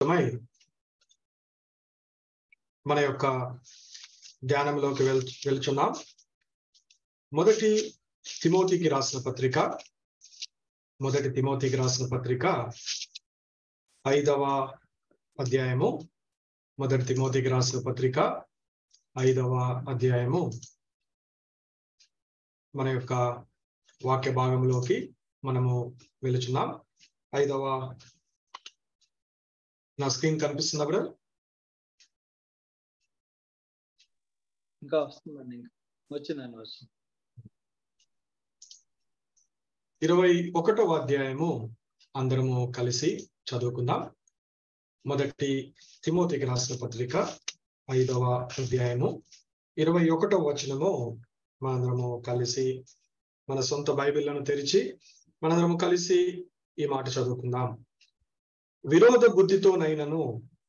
నిమిత్తమై మన యొక్క ధ్యానంలోకి వెల్ వెళ్చున్నాం మొదటి తిమోతికి రాసిన పత్రిక మొదటి తిమోతికి రాసిన పత్రిక ఐదవ అధ్యాయము మొదటి తిమోతికి రాసిన పత్రిక ఐదవ అధ్యాయము మన యొక్క వాక్య భాగంలోకి మనము వెళుచున్నాం ఐదవ నా స్క్రీన్ కనిపిస్తుందా బ్రదర్ ఇంకా వస్తుందండి ఇంకా వచ్చిందండి వస్తుంది ఇరవై ఒకటవ అధ్యాయము అందరము కలిసి చదువుకుందాం మొదటి తిమోతికి రాసిన పత్రిక ఐదవ అధ్యాయము ఇరవై ఒకటవ వచనము మనందరము కలిసి మన సొంత బైబిళ్లను తెరిచి మనందరము కలిసి ఈ మాట చదువుకుందాం విరోధ బుద్ధితోనైనను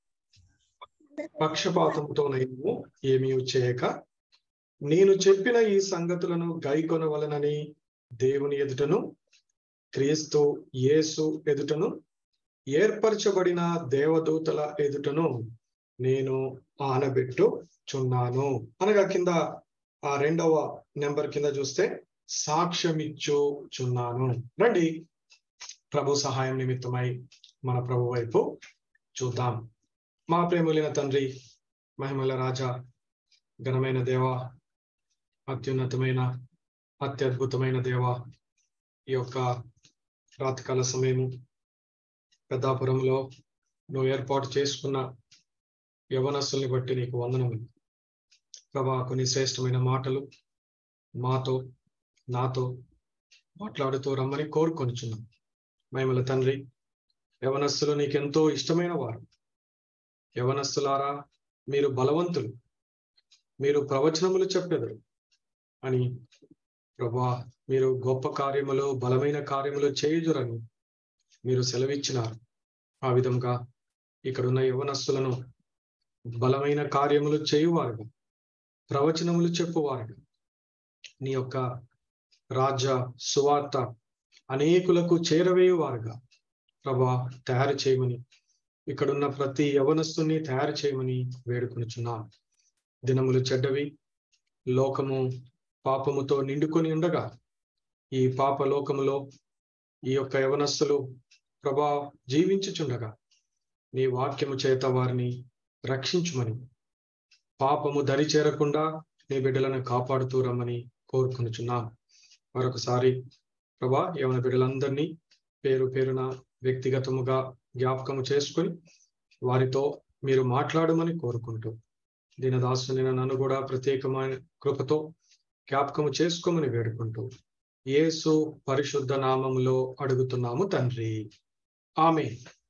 పక్షపాతంతోనైనను ఏమీ చేయక నేను చెప్పిన ఈ సంగతులను గైకొనవలనని దేవుని ఎదుటను క్రీస్తు యేసు ఎదుటను ఏర్పరచబడిన దేవదూతల ఎదుటను నేను ఆనబెట్టు చున్నాను అనగా కింద ఆ రెండవ నెంబర్ కింద చూస్తే సాక్ష్యమిచ్చు చున్నాను రండి ప్రభు సహాయం నిమిత్తమై మన ప్రభు వైపు చూద్దాం మా ప్రేములైన తండ్రి మహిమల రాజా ఘనమైన దేవ అత్యున్నతమైన అత్యద్భుతమైన దేవ ఈ యొక్క రాత్రికాల సమయము పెద్దాపురంలో నువ్వు ఏర్పాటు చేసుకున్న యవనస్సుల్ని బట్టి నీకు వందనములు ప్రభా కొన్ని శ్రేష్టమైన మాటలు మాతో నాతో మాట్లాడుతూ రమ్మని కోరుకొనిచున్నాం మహిమల తండ్రి యవనస్సులు నీకెంతో ఇష్టమైన వారు యవనస్సులారా మీరు బలవంతులు మీరు ప్రవచనములు చెప్పెదరు అని ప్రభా మీరు గొప్ప కార్యములు బలమైన కార్యములు చేయుదురని మీరు సెలవిచ్చినారు ఆ విధంగా ఇక్కడున్న యవనస్సులను బలమైన కార్యములు చేయువారుగా ప్రవచనములు చెప్పువారుగా నీ యొక్క రాజ్య సువార్త అనేకులకు చేరవేయువారుగా ప్రభా తయారు చేయమని ఇక్కడున్న ప్రతి యవనస్తుని తయారు చేయమని వేడుకొనిచున్నాం దినములు చెడ్డవి లోకము పాపముతో నిండుకొని ఉండగా ఈ పాప లోకములో ఈ యొక్క యవనస్తులు ప్రభా జీవించుచుండగా నీ వాక్యము చేత వారిని రక్షించుమని పాపము దరి చేరకుండా నీ బిడ్డలను కాపాడుతూ రమ్మని కోరుకునిచున్నాం మరొకసారి ప్రభా యవన బిడ్డలందరినీ పేరు పేరున వ్యక్తిగతముగా జ్ఞాపకము చేసుకుని వారితో మీరు మాట్లాడమని కోరుకుంటూ దీనదాసుని నన్ను కూడా ప్రత్యేకమైన కృపతో జ్ఞాపకము చేసుకోమని వేడుకుంటూ యేసు పరిశుద్ధ నామములో అడుగుతున్నాము తండ్రి ఆమె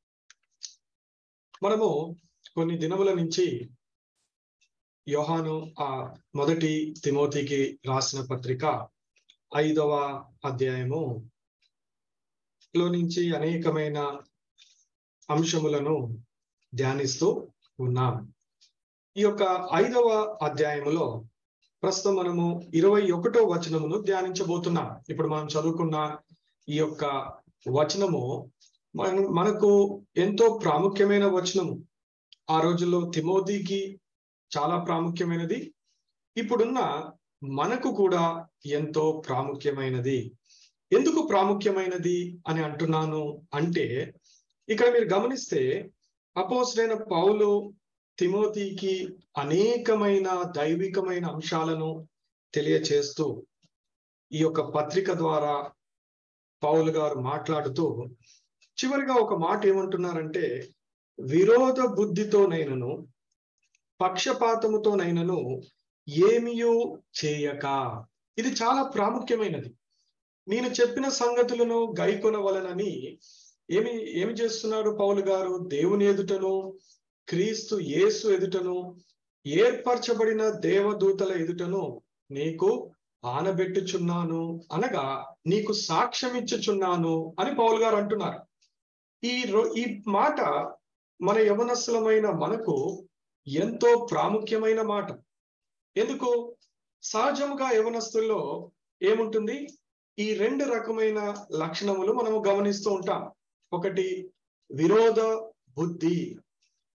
మనము కొన్ని దినముల నుంచి యోహాను ఆ మొదటి తిమోతికి రాసిన పత్రిక ఐదవ అధ్యాయము లో నుంచి అనేకమైన అంశములను ధ్యానిస్తూ ఉన్నాం ఈ యొక్క ఐదవ అధ్యాయములో ప్రస్తుతం మనము ఇరవై ఒకటో వచనమును ధ్యానించబోతున్నాం ఇప్పుడు మనం చదువుకున్న ఈ యొక్క వచనము మన మనకు ఎంతో ప్రాముఖ్యమైన వచనము ఆ రోజుల్లో తిమోతికి చాలా ప్రాముఖ్యమైనది ఇప్పుడున్న మనకు కూడా ఎంతో ప్రాముఖ్యమైనది ఎందుకు ప్రాముఖ్యమైనది అని అంటున్నాను అంటే ఇక్కడ మీరు గమనిస్తే అపోసరైన పౌలు తిమోతికి అనేకమైన దైవికమైన అంశాలను తెలియచేస్తూ ఈ యొక్క పత్రిక ద్వారా పౌలు గారు మాట్లాడుతూ చివరిగా ఒక మాట ఏమంటున్నారంటే విరోధ బుద్ధితోనైనను పక్షపాతముతోనైనను ఏమియూ చేయక ఇది చాలా ప్రాముఖ్యమైనది నేను చెప్పిన సంగతులను గైకొనవలనని ఏమి ఏమి చేస్తున్నారు పౌలు గారు దేవుని ఎదుటను క్రీస్తు యేసు ఎదుటను ఏర్పరచబడిన దేవదూతల ఎదుటను నీకు ఆనబెట్టుచున్నాను అనగా నీకు సాక్ష్యం ఇచ్చుచున్నాను అని పౌలు గారు అంటున్నారు ఈ ఈ మాట మన యవనస్సులమైన మనకు ఎంతో ప్రాముఖ్యమైన మాట ఎందుకు సహజముగా యవనస్తుల్లో ఏముంటుంది ఈ రెండు రకమైన లక్షణములు మనము గమనిస్తూ ఉంటాం ఒకటి విరోధ బుద్ధి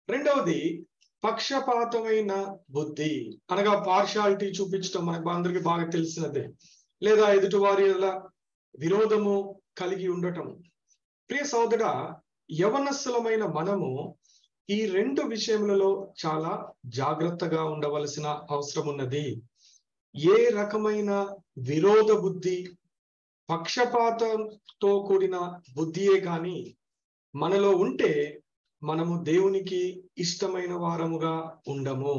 రెండవది పక్షపాతమైన బుద్ధి అనగా పార్షాలిటీ చూపించడం మనకు అందరికి బాగా తెలిసినదే లేదా ఎదుటివారి ఎలా విరోధము కలిగి ఉండటం ప్రియ సోదర యవనస్సులమైన మనము ఈ రెండు విషయములలో చాలా జాగ్రత్తగా ఉండవలసిన అవసరం ఉన్నది ఏ రకమైన విరోధ బుద్ధి పక్షపాతంతో కూడిన బుద్ధియే కానీ మనలో ఉంటే మనము దేవునికి ఇష్టమైన వారముగా ఉండము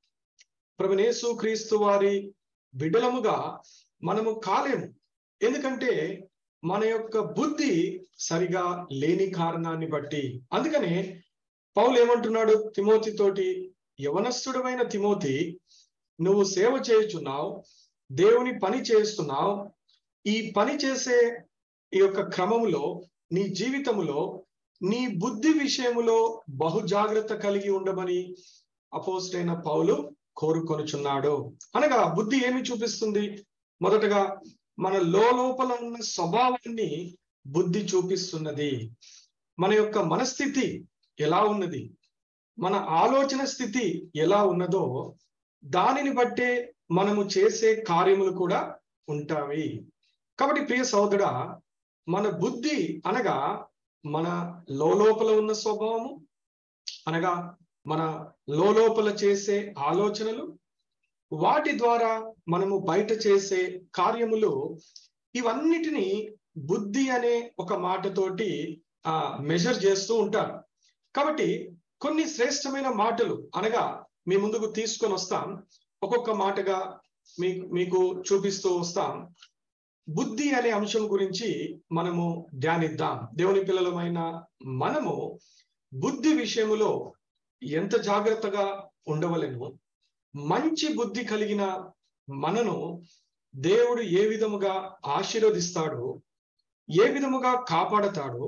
ప్రభునేసు క్రీస్తు వారి బిడ్డలముగా మనము కాలేము ఎందుకంటే మన యొక్క బుద్ధి సరిగా లేని కారణాన్ని బట్టి అందుకనే పౌలు ఏమంటున్నాడు తిమోతి తోటి యవనస్తుడమైన తిమోతి నువ్వు సేవ చేయుచున్నావు దేవుని పని చేస్తున్నావు ఈ పని చేసే ఈ యొక్క క్రమములో నీ జీవితములో నీ బుద్ధి విషయములో బహు జాగ్రత్త కలిగి ఉండమని అపోస్టైన పౌలు కోరుకొనుచున్నాడు అనగా బుద్ధి ఏమి చూపిస్తుంది మొదటగా మన లోపల ఉన్న స్వభావాన్ని బుద్ధి చూపిస్తున్నది మన యొక్క మనస్థితి ఎలా ఉన్నది మన ఆలోచన స్థితి ఎలా ఉన్నదో దానిని బట్టే మనము చేసే కార్యములు కూడా ఉంటాయి కాబట్టి ప్రియ సోదర మన బుద్ధి అనగా మన లోపల ఉన్న స్వభావము అనగా మన లోపల చేసే ఆలోచనలు వాటి ద్వారా మనము బయట చేసే కార్యములు ఇవన్నిటిని బుద్ధి అనే ఒక మాటతోటి ఆ మెజర్ చేస్తూ ఉంటారు కాబట్టి కొన్ని శ్రేష్టమైన మాటలు అనగా మీ ముందుకు తీసుకొని వస్తాం ఒక్కొక్క మాటగా మీకు మీకు చూపిస్తూ వస్తాం బుద్ధి అనే అంశం గురించి మనము ధ్యానిద్దాం దేవుని పిల్లలమైన మనము బుద్ధి విషయములో ఎంత జాగ్రత్తగా ఉండవలెను మంచి బుద్ధి కలిగిన మనను దేవుడు ఏ విధముగా ఆశీర్వదిస్తాడు ఏ విధముగా కాపాడతాడు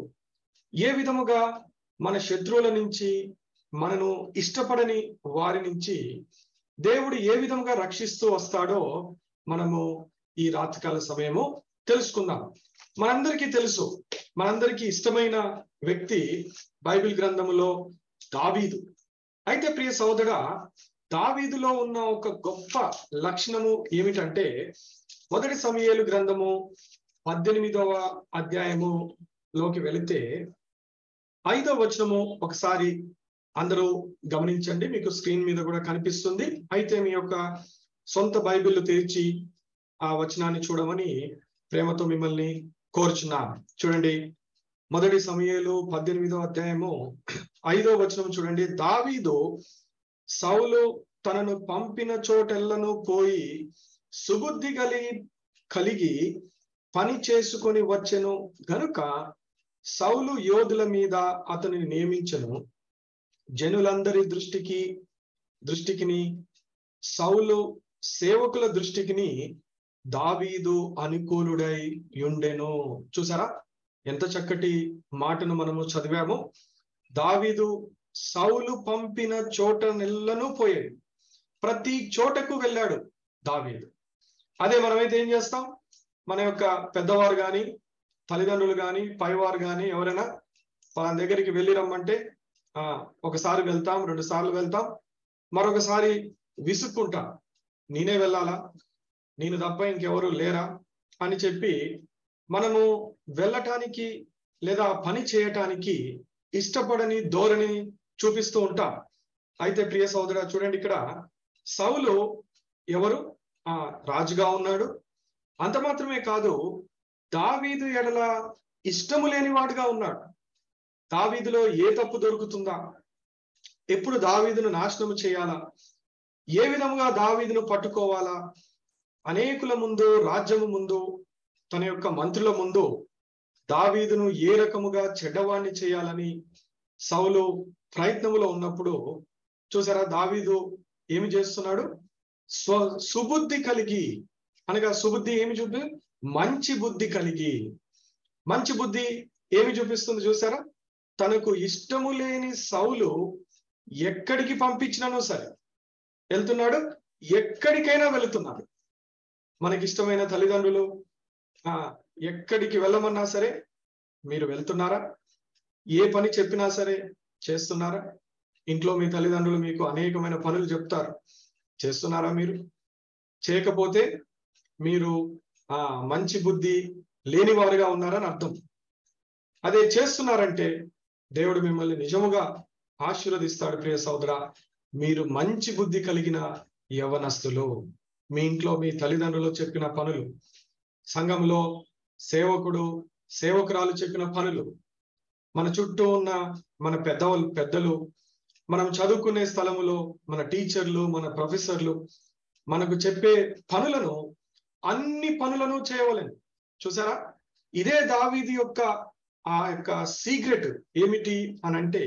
ఏ విధముగా మన శత్రువుల నుంచి మనను ఇష్టపడని వారి నుంచి దేవుడు ఏ విధంగా రక్షిస్తూ వస్తాడో మనము ఈ రాత్రికాల సమయము తెలుసుకుందాం మనందరికీ తెలుసు మనందరికీ ఇష్టమైన వ్యక్తి బైబిల్ గ్రంథములో దావీదు అయితే ప్రియ సోదర దావీదులో ఉన్న ఒక గొప్ప లక్షణము ఏమిటంటే మొదటి సమయాలు గ్రంథము పద్దెనిమిదవ అధ్యాయము లోకి వెళితే ఐదవ వచనము ఒకసారి అందరూ గమనించండి మీకు స్క్రీన్ మీద కూడా కనిపిస్తుంది అయితే మీ యొక్క సొంత బైబిల్ తెరిచి ఆ వచనాన్ని చూడమని ప్రేమతో మిమ్మల్ని కోరుచున్నాను చూడండి మొదటి సమయాలు పద్దెనిమిదో అధ్యాయము ఐదో వచనం చూడండి దావీదు సౌలు తనను పంపిన చోటెల్లను పోయి సుబుద్ధి కలిగి కలిగి పని చేసుకొని వచ్చెను గనుక సౌలు యోధుల మీద అతనిని నియమించను జనులందరి దృష్టికి దృష్టికిని సౌలు సేవకుల దృష్టికిని దావీదు అనుకూలుడై ఉండెను చూసారా ఎంత చక్కటి మాటను మనము చదివాము దావీదు సౌలు పంపిన చోట నెల్లను పోయాడు ప్రతి చోటకు వెళ్ళాడు దావీదు అదే మనమైతే ఏం చేస్తాం మన యొక్క పెద్దవారు కానీ తల్లిదండ్రులు కానీ పైవారు కానీ ఎవరైనా వాళ్ళ దగ్గరికి వెళ్ళి రమ్మంటే ఆ ఒకసారి వెళ్తాం రెండు సార్లు వెళ్తాం మరొకసారి విసుక్కుంటాం నేనే వెళ్ళాలా నేను తప్ప ఇంకెవరు లేరా అని చెప్పి మనము వెళ్ళటానికి లేదా పని చేయటానికి ఇష్టపడని ధోరణి చూపిస్తూ ఉంటాం అయితే ప్రియ సోదర చూడండి ఇక్కడ సౌలు ఎవరు ఆ రాజుగా ఉన్నాడు అంత మాత్రమే కాదు దావీదు ఎడల ఇష్టము లేని వాడుగా ఉన్నాడు దావీదులో ఏ తప్పు దొరుకుతుందా ఎప్పుడు దావీదును నాశనము చేయాలా ఏ విధముగా దావీదును పట్టుకోవాలా అనేకుల ముందు రాజ్యము ముందు తన యొక్క మంత్రుల ముందు దావీదును ఏ రకముగా చెడ్డవాణ్ణి చేయాలని సౌలు ప్రయత్నములో ఉన్నప్పుడు చూసారా దావీదు ఏమి చేస్తున్నాడు స్వ సుబుద్ధి కలిగి అనగా సుబుద్ధి ఏమి చూపి మంచి బుద్ధి కలిగి మంచి బుద్ధి ఏమి చూపిస్తుంది చూసారా తనకు ఇష్టము లేని సౌలు ఎక్కడికి పంపించినానో సరే వెళ్తున్నాడు ఎక్కడికైనా వెళుతున్నాడు మనకి ఇష్టమైన తల్లిదండ్రులు ఆ ఎక్కడికి వెళ్ళమన్నా సరే మీరు వెళ్తున్నారా ఏ పని చెప్పినా సరే చేస్తున్నారా ఇంట్లో మీ తల్లిదండ్రులు మీకు అనేకమైన పనులు చెప్తారు చేస్తున్నారా మీరు చేయకపోతే మీరు ఆ మంచి బుద్ధి లేని వారుగా ఉన్నారని అర్థం అదే చేస్తున్నారంటే దేవుడు మిమ్మల్ని నిజముగా ఆశీర్వదిస్తాడు ప్రియ సోదర మీరు మంచి బుద్ధి కలిగిన యవనస్తులు మీ ఇంట్లో మీ తల్లిదండ్రులు చెప్పిన పనులు సంఘంలో సేవకుడు సేవకురాలు చెప్పిన పనులు మన చుట్టూ ఉన్న మన పెద్దవాళ్ళు పెద్దలు మనం చదువుకునే స్థలములో మన టీచర్లు మన ప్రొఫెసర్లు మనకు చెప్పే పనులను అన్ని పనులను చేయవలేను చూసారా ఇదే దావీది యొక్క ఆ యొక్క సీక్రెట్ ఏమిటి అని అంటే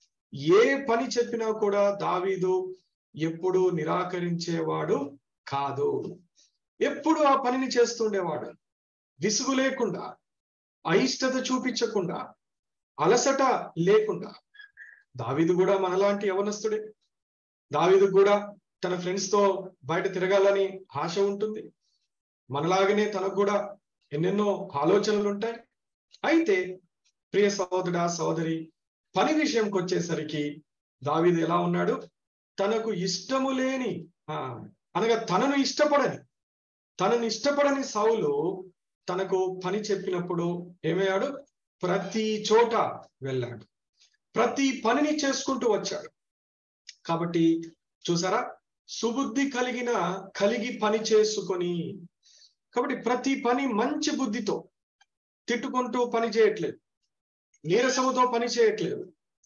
ఏ పని చెప్పినా కూడా దావీదు ఎప్పుడు నిరాకరించేవాడు కాదు ఎప్పుడు ఆ పనిని చేస్తుండేవాడు విసుగు లేకుండా అయిష్టత చూపించకుండా అలసట లేకుండా దావీదు కూడా మనలాంటి యవనస్తుడే దావీదు కూడా తన ఫ్రెండ్స్ తో బయట తిరగాలని ఆశ ఉంటుంది మనలాగనే తనకు కూడా ఎన్నెన్నో ఆలోచనలు ఉంటాయి అయితే ప్రియ సహోదరుడా సహోదరి పని విషయంకి వచ్చేసరికి దావీదు ఎలా ఉన్నాడు తనకు ఇష్టము లేని ఆ అనగా తనను ఇష్టపడని తనను ఇష్టపడని సౌలు తనకు పని చెప్పినప్పుడు ఏమయ్యాడు ప్రతి చోట వెళ్ళాడు ప్రతి పనిని చేసుకుంటూ వచ్చాడు కాబట్టి చూసారా సుబుద్ధి కలిగిన కలిగి పని చేసుకొని కాబట్టి ప్రతి పని మంచి బుద్ధితో తిట్టుకుంటూ పని చేయట్లేదు నీరసముతో పని చేయట్లేదు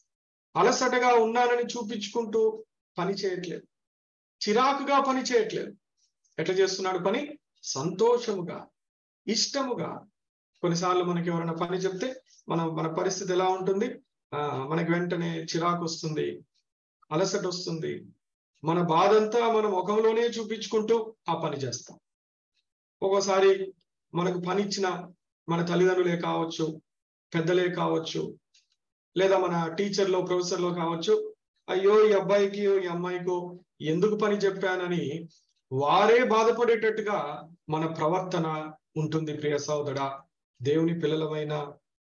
అలసటగా ఉన్నానని చూపించుకుంటూ పని చేయట్లేదు చిరాకుగా పని చేయట్లేదు ఎట్లా చేస్తున్నాడు పని సంతోషముగా ఇష్టముగా కొన్నిసార్లు మనకి ఎవరైనా పని చెప్తే మనం మన పరిస్థితి ఎలా ఉంటుంది ఆ మనకి వెంటనే చిరాకు వస్తుంది అలసట వస్తుంది మన బాధంతా మన ముఖంలోనే చూపించుకుంటూ ఆ పని చేస్తాం ఒక్కోసారి మనకు పని ఇచ్చిన మన తల్లిదండ్రులే కావచ్చు పెద్దలే కావచ్చు లేదా మన టీచర్లో ప్రొఫెసర్లో కావచ్చు అయ్యో ఈ అబ్బాయికి ఈ అమ్మాయికో ఎందుకు పని చెప్పానని వారే బాధపడేటట్టుగా మన ప్రవర్తన ఉంటుంది ప్రియ సోదరా దేవుని పిల్లలమైన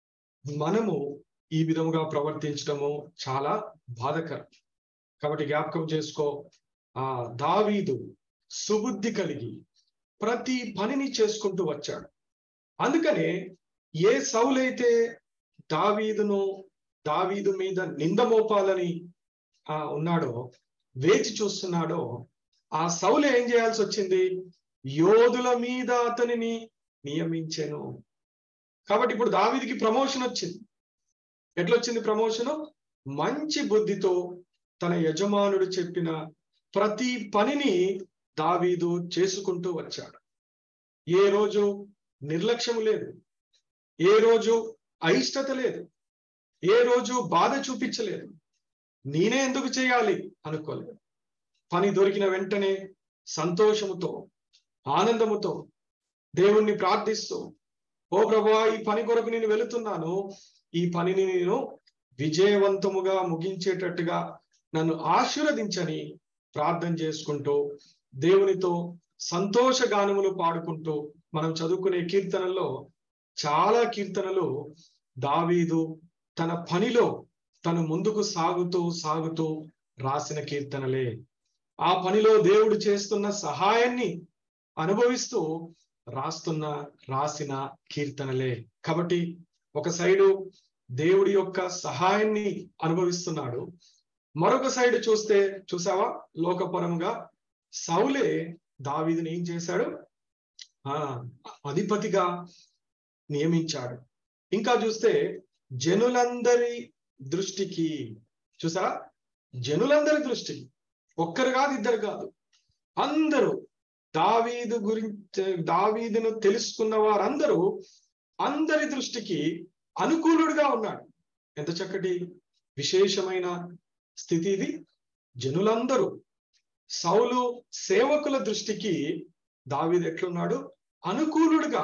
మనము ఈ విధముగా ప్రవర్తించడము చాలా బాధకరం కాబట్టి జ్ఞాపకం చేసుకో ఆ దావీదు సుబుద్ధి కలిగి ప్రతి పనిని చేసుకుంటూ వచ్చాడు అందుకనే ఏ సౌలైతే దావీదును దావీదు మీద నింద మోపాలని ఆ ఉన్నాడో వేచి చూస్తున్నాడో ఆ సౌలు ఏం చేయాల్సి వచ్చింది యోధుల మీద అతనిని నియమించాను కాబట్టి ఇప్పుడు దావీదికి ప్రమోషన్ వచ్చింది ఎట్లొచ్చింది ప్రమోషను మంచి బుద్ధితో తన యజమానుడు చెప్పిన ప్రతి పనిని దావీదు చేసుకుంటూ వచ్చాడు ఏ రోజు నిర్లక్ష్యము లేదు ఏ రోజు అయిష్టత లేదు ఏ రోజు బాధ చూపించలేదు నేనే ఎందుకు చేయాలి అనుకోలేదు పని దొరికిన వెంటనే సంతోషముతో ఆనందముతో దేవుణ్ణి ప్రార్థిస్తూ ఓ ప్రభా ఈ పని కొరకు నేను వెళుతున్నాను ఈ పనిని నేను విజయవంతముగా ముగించేటట్టుగా నన్ను ఆశీర్వదించని ప్రార్థన చేసుకుంటూ దేవునితో సంతోష గానములు పాడుకుంటూ మనం చదువుకునే కీర్తనల్లో చాలా కీర్తనలు దావీదు తన పనిలో తను ముందుకు సాగుతూ సాగుతూ రాసిన కీర్తనలే ఆ పనిలో దేవుడు చేస్తున్న సహాయాన్ని అనుభవిస్తూ రాస్తున్న రాసిన కీర్తనలే కాబట్టి ఒక సైడు దేవుడి యొక్క సహాయాన్ని అనుభవిస్తున్నాడు మరొక సైడ్ చూస్తే చూసావా లోకపరంగా సౌలే దావీదుని ఏం చేశాడు ఆ అధిపతిగా నియమించాడు ఇంకా చూస్తే జనులందరి దృష్టికి చూసారా జనులందరి దృష్టికి ఒక్కరు కాదు ఇద్దరు కాదు అందరూ దావీదు గురించి దావీదును తెలుసుకున్న వారందరూ అందరి దృష్టికి అనుకూలుడుగా ఉన్నాడు ఎంత చక్కటి విశేషమైన స్థితి ఇది జనులందరూ సౌలు సేవకుల దృష్టికి దావీదు ఎట్లున్నాడు అనుకూలుడుగా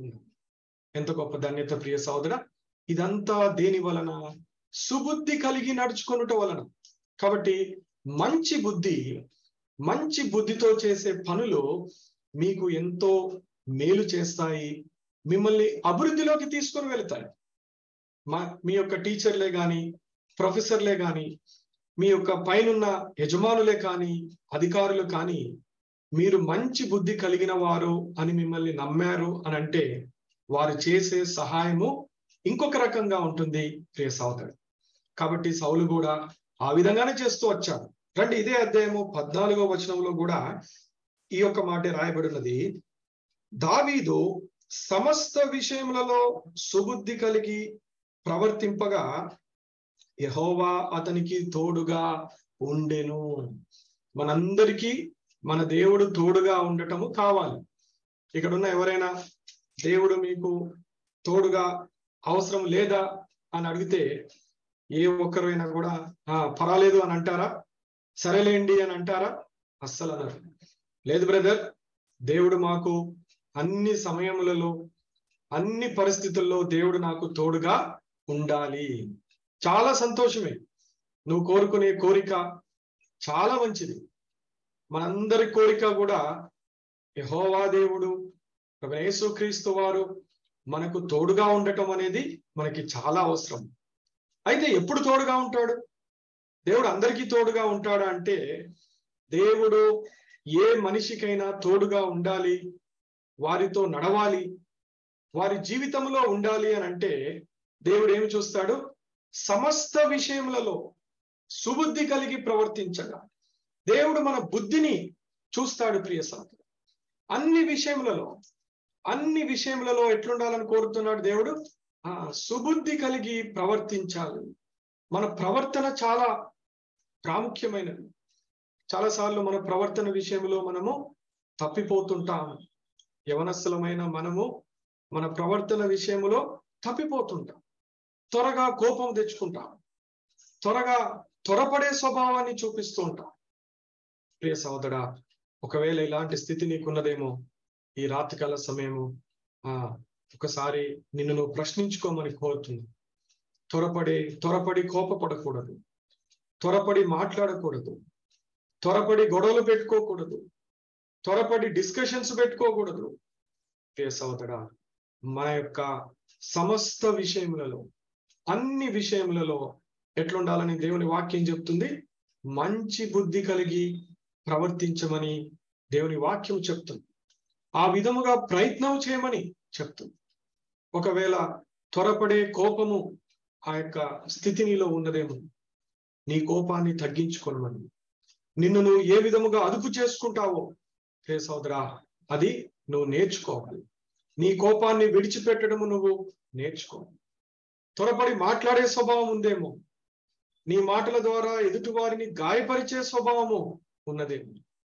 ఎంత గొప్ప ధన్యత ప్రియ సోదర ఇదంతా దేని వలన సుబుద్ధి కలిగి నడుచుకొనుట వలన కాబట్టి మంచి బుద్ధి మంచి బుద్ధితో చేసే పనులు మీకు ఎంతో మేలు చేస్తాయి మిమ్మల్ని అభివృద్ధిలోకి తీసుకొని వెళ్తాయి మా మీ యొక్క టీచర్లే కానీ ప్రొఫెసర్లే కానీ మీ యొక్క పైనున్న యజమానులే కానీ అధికారులు కానీ మీరు మంచి బుద్ధి కలిగిన వారు అని మిమ్మల్ని నమ్మారు అని అంటే వారు చేసే సహాయము ఇంకొక రకంగా ఉంటుంది ప్రియ సోదరు కాబట్టి సౌలు కూడా ఆ విధంగానే చేస్తూ వచ్చాడు రండి ఇదే అధ్యాయము పద్నాలుగో వచనంలో కూడా ఈ యొక్క మాట రాయబడినది దావీదు సమస్త విషయములలో సుబుద్ధి కలిగి ప్రవర్తింపగా యహోవా అతనికి తోడుగా ఉండెను మనందరికీ మన దేవుడు తోడుగా ఉండటము కావాలి ఇక్కడున్న ఎవరైనా దేవుడు మీకు తోడుగా అవసరం లేదా అని అడిగితే ఏ ఒక్కరైనా కూడా ఆ పర్వాలేదు అని అంటారా సరేలేండి అని అంటారా అస్సలు అనరు లేదు బ్రదర్ దేవుడు మాకు అన్ని సమయములలో అన్ని పరిస్థితుల్లో దేవుడు నాకు తోడుగా ఉండాలి చాలా సంతోషమే నువ్వు కోరుకునే కోరిక చాలా మంచిది మనందరి కోరిక కూడా యహోవా దేవుడు యేసుక్రీస్తు వారు మనకు తోడుగా ఉండటం అనేది మనకి చాలా అవసరం అయితే ఎప్పుడు తోడుగా ఉంటాడు దేవుడు అందరికీ తోడుగా ఉంటాడా అంటే దేవుడు ఏ మనిషికైనా తోడుగా ఉండాలి వారితో నడవాలి వారి జీవితంలో ఉండాలి అని అంటే దేవుడు ఏమి చూస్తాడు సమస్త విషయములలో సుబుద్ధి కలిగి ప్రవర్తించగా దేవుడు మన బుద్ధిని చూస్తాడు ప్రియ సాధు అన్ని విషయములలో అన్ని విషయములలో ఎట్లుండాలని కోరుతున్నాడు దేవుడు ఆ సుబుద్ధి కలిగి ప్రవర్తించాలి మన ప్రవర్తన చాలా ప్రాముఖ్యమైనది చాలాసార్లు మన ప్రవర్తన విషయంలో మనము తప్పిపోతుంటాం యవనస్తులమైన మనము మన ప్రవర్తన విషయంలో తప్పిపోతుంటాం త్వరగా కోపం తెచ్చుకుంటాం త్వరగా త్వరపడే స్వభావాన్ని చూపిస్తూ ఉంటాం ప్రియ సహోదరా ఒకవేళ ఇలాంటి స్థితి నీకున్నదేమో ఈ రాత్రికాల సమయము ఆ ఒకసారి నిన్ను నువ్వు ప్రశ్నించుకోమని కోరుతుంది త్వరపడి త్వరపడి కోపపడకూడదు త్వరపడి మాట్లాడకూడదు త్వరపడి గొడవలు పెట్టుకోకూడదు త్వరపడి డిస్కషన్స్ పెట్టుకోకూడదు ప్రియ సహోదరా మన యొక్క సమస్త విషయములలో అన్ని విషయములలో ఎట్లుండాలని దేవుని వాక్యం చెప్తుంది మంచి బుద్ధి కలిగి ప్రవర్తించమని దేవుని వాక్యం చెప్తుంది ఆ విధముగా ప్రయత్నం చేయమని చెప్తుంది ఒకవేళ త్వరపడే కోపము ఆ యొక్క స్థితి నీలో ఉన్నదేమో నీ కోపాన్ని తగ్గించుకోనమని నిన్ను నువ్వు ఏ విధముగా అదుపు చేసుకుంటావో హే సోదరా అది నువ్వు నేర్చుకోవాలి నీ కోపాన్ని విడిచిపెట్టడము నువ్వు నేర్చుకో త్వరపడి మాట్లాడే స్వభావం ఉందేమో నీ మాటల ద్వారా ఎదుటి వారిని గాయపరిచే స్వభావము ఉన్నదేమో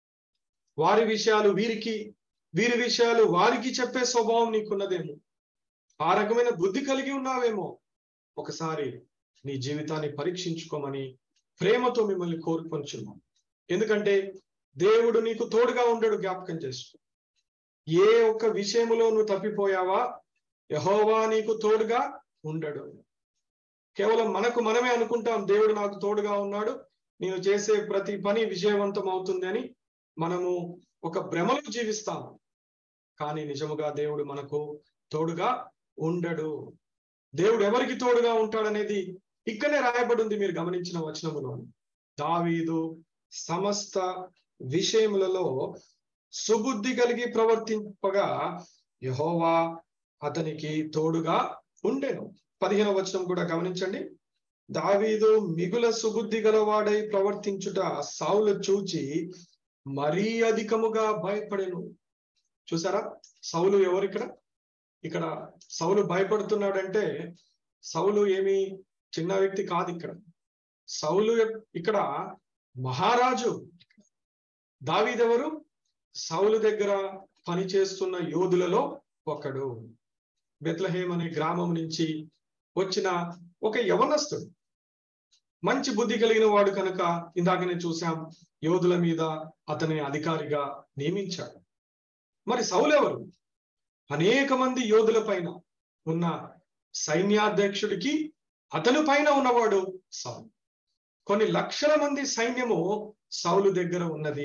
వారి విషయాలు వీరికి వీరి విషయాలు వారికి చెప్పే స్వభావం నీకున్నదేమో ఆ రకమైన బుద్ధి కలిగి ఉన్నావేమో ఒకసారి నీ జీవితాన్ని పరీక్షించుకోమని ప్రేమతో మిమ్మల్ని కోరుకొంచున్నాం ఎందుకంటే దేవుడు నీకు తోడుగా ఉండడు జ్ఞాపకం చేసుకో ఏ ఒక్క విషయములో నువ్వు తప్పిపోయావా యహోవా నీకు తోడుగా ఉండడు కేవలం మనకు మనమే అనుకుంటాం దేవుడు నాకు తోడుగా ఉన్నాడు నేను చేసే ప్రతి పని విజయవంతం అవుతుంది అని మనము ఒక భ్రమలో జీవిస్తాము కానీ నిజముగా దేవుడు మనకు తోడుగా ఉండడు దేవుడు ఎవరికి తోడుగా ఉంటాడనేది ఇక్కడనే రాయబడి ఉంది మీరు గమనించిన వచనములో దావీదు సమస్త విషయములలో సుబుద్ధి కలిగి ప్రవర్తింపగా యహోవా అతనికి తోడుగా ఉండెను పదిహేను వచనం కూడా గమనించండి దావీదు మిగుల సుబుద్ధి గలవాడై ప్రవర్తించుట సావులు చూచి మరీ అధికముగా భయపడెను చూసారా సౌలు ఎవరు ఇక్కడ ఇక్కడ సౌలు భయపడుతున్నాడంటే సౌలు ఏమి చిన్న వ్యక్తి కాదు ఇక్కడ సౌలు ఇక్కడ మహారాజు దావీదెవరు సౌలు దగ్గర పనిచేస్తున్న యోధులలో ఒకడు బెత్లహేం అనే గ్రామం నుంచి వచ్చిన ఒక యవనస్తుడు మంచి బుద్ధి కలిగిన వాడు కనుక ఇందాకనే చూసాం యోధుల మీద అతని అధికారిగా నియమించాడు మరి సౌలెవరు అనేక మంది యోధుల పైన ఉన్న సైన్యాధ్యక్షుడికి అతని పైన ఉన్నవాడు సౌలు కొన్ని లక్షల మంది సైన్యము సౌలు దగ్గర ఉన్నది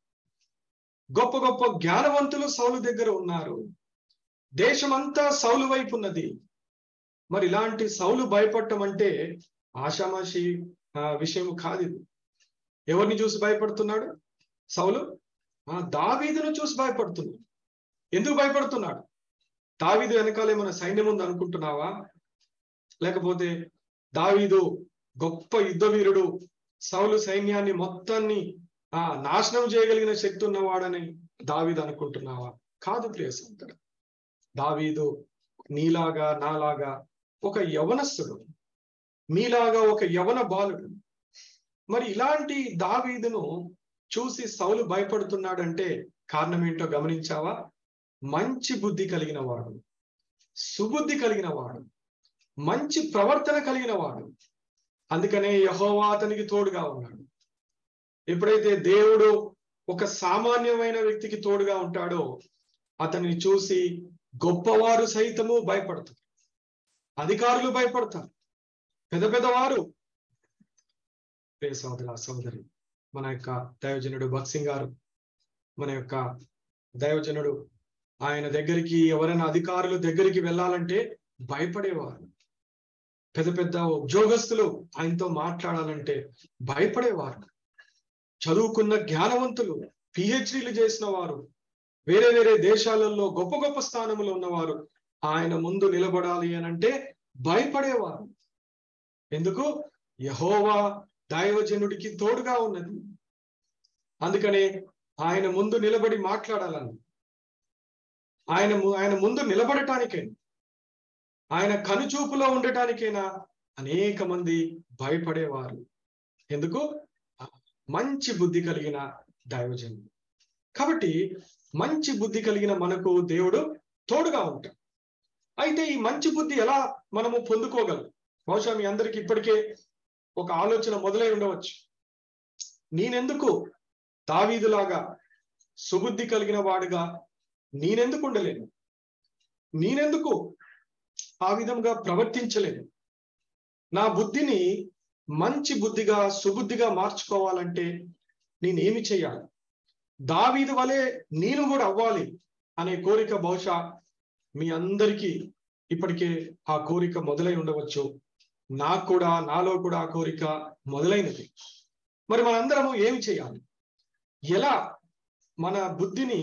గొప్ప గొప్ప జ్ఞానవంతులు సౌలు దగ్గర ఉన్నారు దేశమంతా సౌలు వైపు ఉన్నది మరి ఇలాంటి సౌలు భయపడటం అంటే ఆషామాషి ఆ విషయం కాదు ఇది ఎవరిని చూసి భయపడుతున్నాడు సౌలు ఆ దావీదును చూసి భయపడుతున్నాడు ఎందుకు భయపడుతున్నాడు దావీదు వెనకాల ఏమైనా సైన్యం ఉంది అనుకుంటున్నావా లేకపోతే దావీదు గొప్ప యుద్ధ వీరుడు సౌలు సైన్యాన్ని మొత్తాన్ని ఆ నాశనం చేయగలిగిన శక్తి ఉన్నవాడని దావీదు అనుకుంటున్నావా కాదు ప్రియ సంతుడు దావీదు నీలాగా నాలాగా ఒక యవనస్తుడు మీలాగా ఒక యవన బాలుడు మరి ఇలాంటి దావీదును చూసి సౌలు భయపడుతున్నాడంటే కారణం ఏంటో గమనించావా మంచి బుద్ధి కలిగిన వాడు సుబుద్ధి కలిగిన వాడు మంచి ప్రవర్తన కలిగిన వాడు అందుకనే యహోవా అతనికి తోడుగా ఉన్నాడు ఎప్పుడైతే దేవుడు ఒక సామాన్యమైన వ్యక్తికి తోడుగా ఉంటాడో అతన్ని చూసి గొప్పవారు సైతము భయపడతారు అధికారులు భయపడతారు పెద్ద పెద్దవారు ప్రియ సోదర సోదరి మన యొక్క దైవజనుడు భక్సింగ్ గారు మన యొక్క దైవజనుడు ఆయన దగ్గరికి ఎవరైనా అధికారులు దగ్గరికి వెళ్ళాలంటే భయపడేవారు పెద్ద పెద్ద ఉద్యోగస్తులు ఆయనతో మాట్లాడాలంటే భయపడేవారు చదువుకున్న జ్ఞానవంతులు పిహెచ్డీలు చేసిన వారు వేరే వేరే దేశాలలో గొప్ప గొప్ప స్థానంలో ఉన్నవారు ఆయన ముందు నిలబడాలి అని అంటే భయపడేవారు ఎందుకు యహోవా దైవజనుడికి తోడుగా ఉన్నది అందుకనే ఆయన ముందు నిలబడి మాట్లాడాలని ఆయన ఆయన ముందు నిలబడటానికే ఆయన కనుచూపులో ఉండటానికైనా అనేక మంది భయపడేవారు ఎందుకు మంచి బుద్ధి కలిగిన దైవజనుడు కాబట్టి మంచి బుద్ధి కలిగిన మనకు దేవుడు తోడుగా ఉంటాడు అయితే ఈ మంచి బుద్ధి ఎలా మనము పొందుకోగలం బహుశా మీ అందరికి ఇప్పటికే ఒక ఆలోచన మొదలై ఉండవచ్చు నేనెందుకు దావీదులాగా సుబుద్ధి కలిగిన వాడుగా నేనెందుకు ఉండలేను నేనెందుకు ఆ విధంగా ప్రవర్తించలేను నా బుద్ధిని మంచి బుద్ధిగా సుబుద్ధిగా మార్చుకోవాలంటే నేనేమి చేయాలి దావీదు వలె నేను కూడా అవ్వాలి అనే కోరిక బహుశా మీ అందరికీ ఇప్పటికే ఆ కోరిక మొదలై ఉండవచ్చు నాకు కూడా నాలో కూడా ఆ కోరిక మొదలైనది మరి మనందరము ఏమి చేయాలి ఎలా మన బుద్ధిని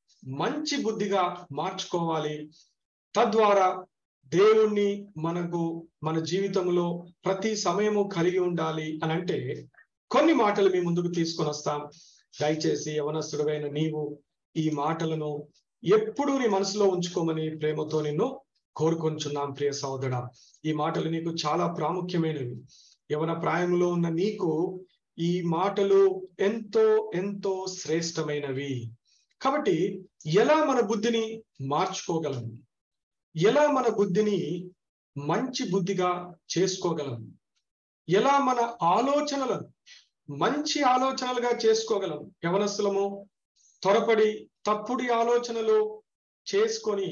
మంచి బుద్ధిగా మార్చుకోవాలి తద్వారా దేవుణ్ణి మనకు మన జీవితంలో ప్రతి సమయము కలిగి ఉండాలి అని అంటే కొన్ని మాటలు మీ ముందుకు తీసుకొని వస్తాం దయచేసి యవనస్తుడైన నీవు ఈ మాటలను ఎప్పుడూ నీ మనసులో ఉంచుకోమని ప్రేమతో నిన్ను కోరుకొంచున్నాం ప్రియ సహోదరా ఈ మాటలు నీకు చాలా ప్రాముఖ్యమైనవి యవన ప్రాయంలో ఉన్న నీకు ఈ మాటలు ఎంతో ఎంతో శ్రేష్టమైనవి కాబట్టి ఎలా మన బుద్ధిని మార్చుకోగలం ఎలా మన బుద్ధిని మంచి బుద్ధిగా చేసుకోగలం ఎలా మన ఆలోచనలను మంచి ఆలోచనలుగా చేసుకోగలం యవనస్తులము త్వరపడి తప్పుడి ఆలోచనలు చేసుకొని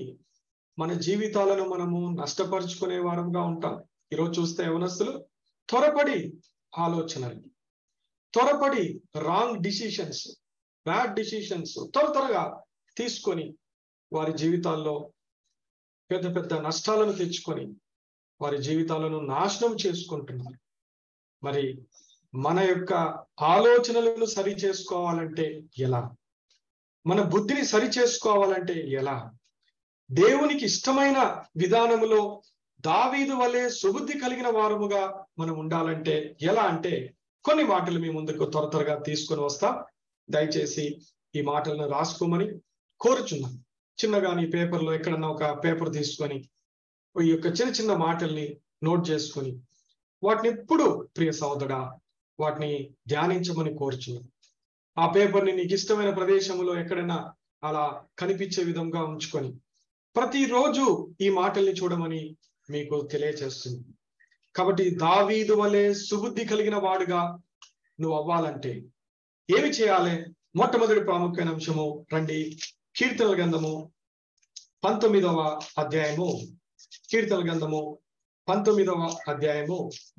మన జీవితాలను మనము నష్టపరుచుకునే వారంగా ఉంటాం ఈరోజు చూస్తే యవనస్తులు త్వరపడి ఆలోచనలు త్వరపడి రాంగ్ డిసిషన్స్ బ్యాడ్ డిసిషన్స్ త్వర త్వరగా తీసుకొని వారి జీవితాల్లో పెద్ద పెద్ద నష్టాలను తెచ్చుకొని వారి జీవితాలను నాశనం చేసుకుంటున్నారు మరి మన యొక్క ఆలోచనలను సరి చేసుకోవాలంటే ఎలా మన బుద్ధిని సరి చేసుకోవాలంటే ఎలా దేవునికి ఇష్టమైన విధానములో దావీదు వలె సుబుద్ధి కలిగిన వారముగా మనం ఉండాలంటే ఎలా అంటే కొన్ని మాటలు మీ ముందుకు త్వర త్వరగా తీసుకొని వస్తాం దయచేసి ఈ మాటలను రాసుకోమని కోరుచున్నాను చిన్నగా నీ పేపర్లో ఎక్కడన్నా ఒక పేపర్ తీసుకొని ఈ యొక్క చిన్న చిన్న మాటల్ని నోట్ చేసుకొని వాటిని ఎప్పుడు ప్రియ సహోదరా వాటిని ధ్యానించమని కోరుచున్నాను ఆ పేపర్ని నీకు ఇష్టమైన ప్రదేశంలో ఎక్కడైనా అలా కనిపించే విధంగా ఉంచుకొని ప్రతిరోజు ఈ మాటల్ని చూడమని మీకు తెలియచేస్తుంది కాబట్టి దావీదు వలె సుబుద్ధి కలిగిన వాడుగా నువ్వు అవ్వాలంటే ఏమి చేయాలి మొట్టమొదటి ప్రాముఖ్యమైన అంశము రండి కీర్తనల గంధము పంతొమ్మిదవ అధ్యాయము కీర్తన గంధము పంతొమ్మిదవ అధ్యాయము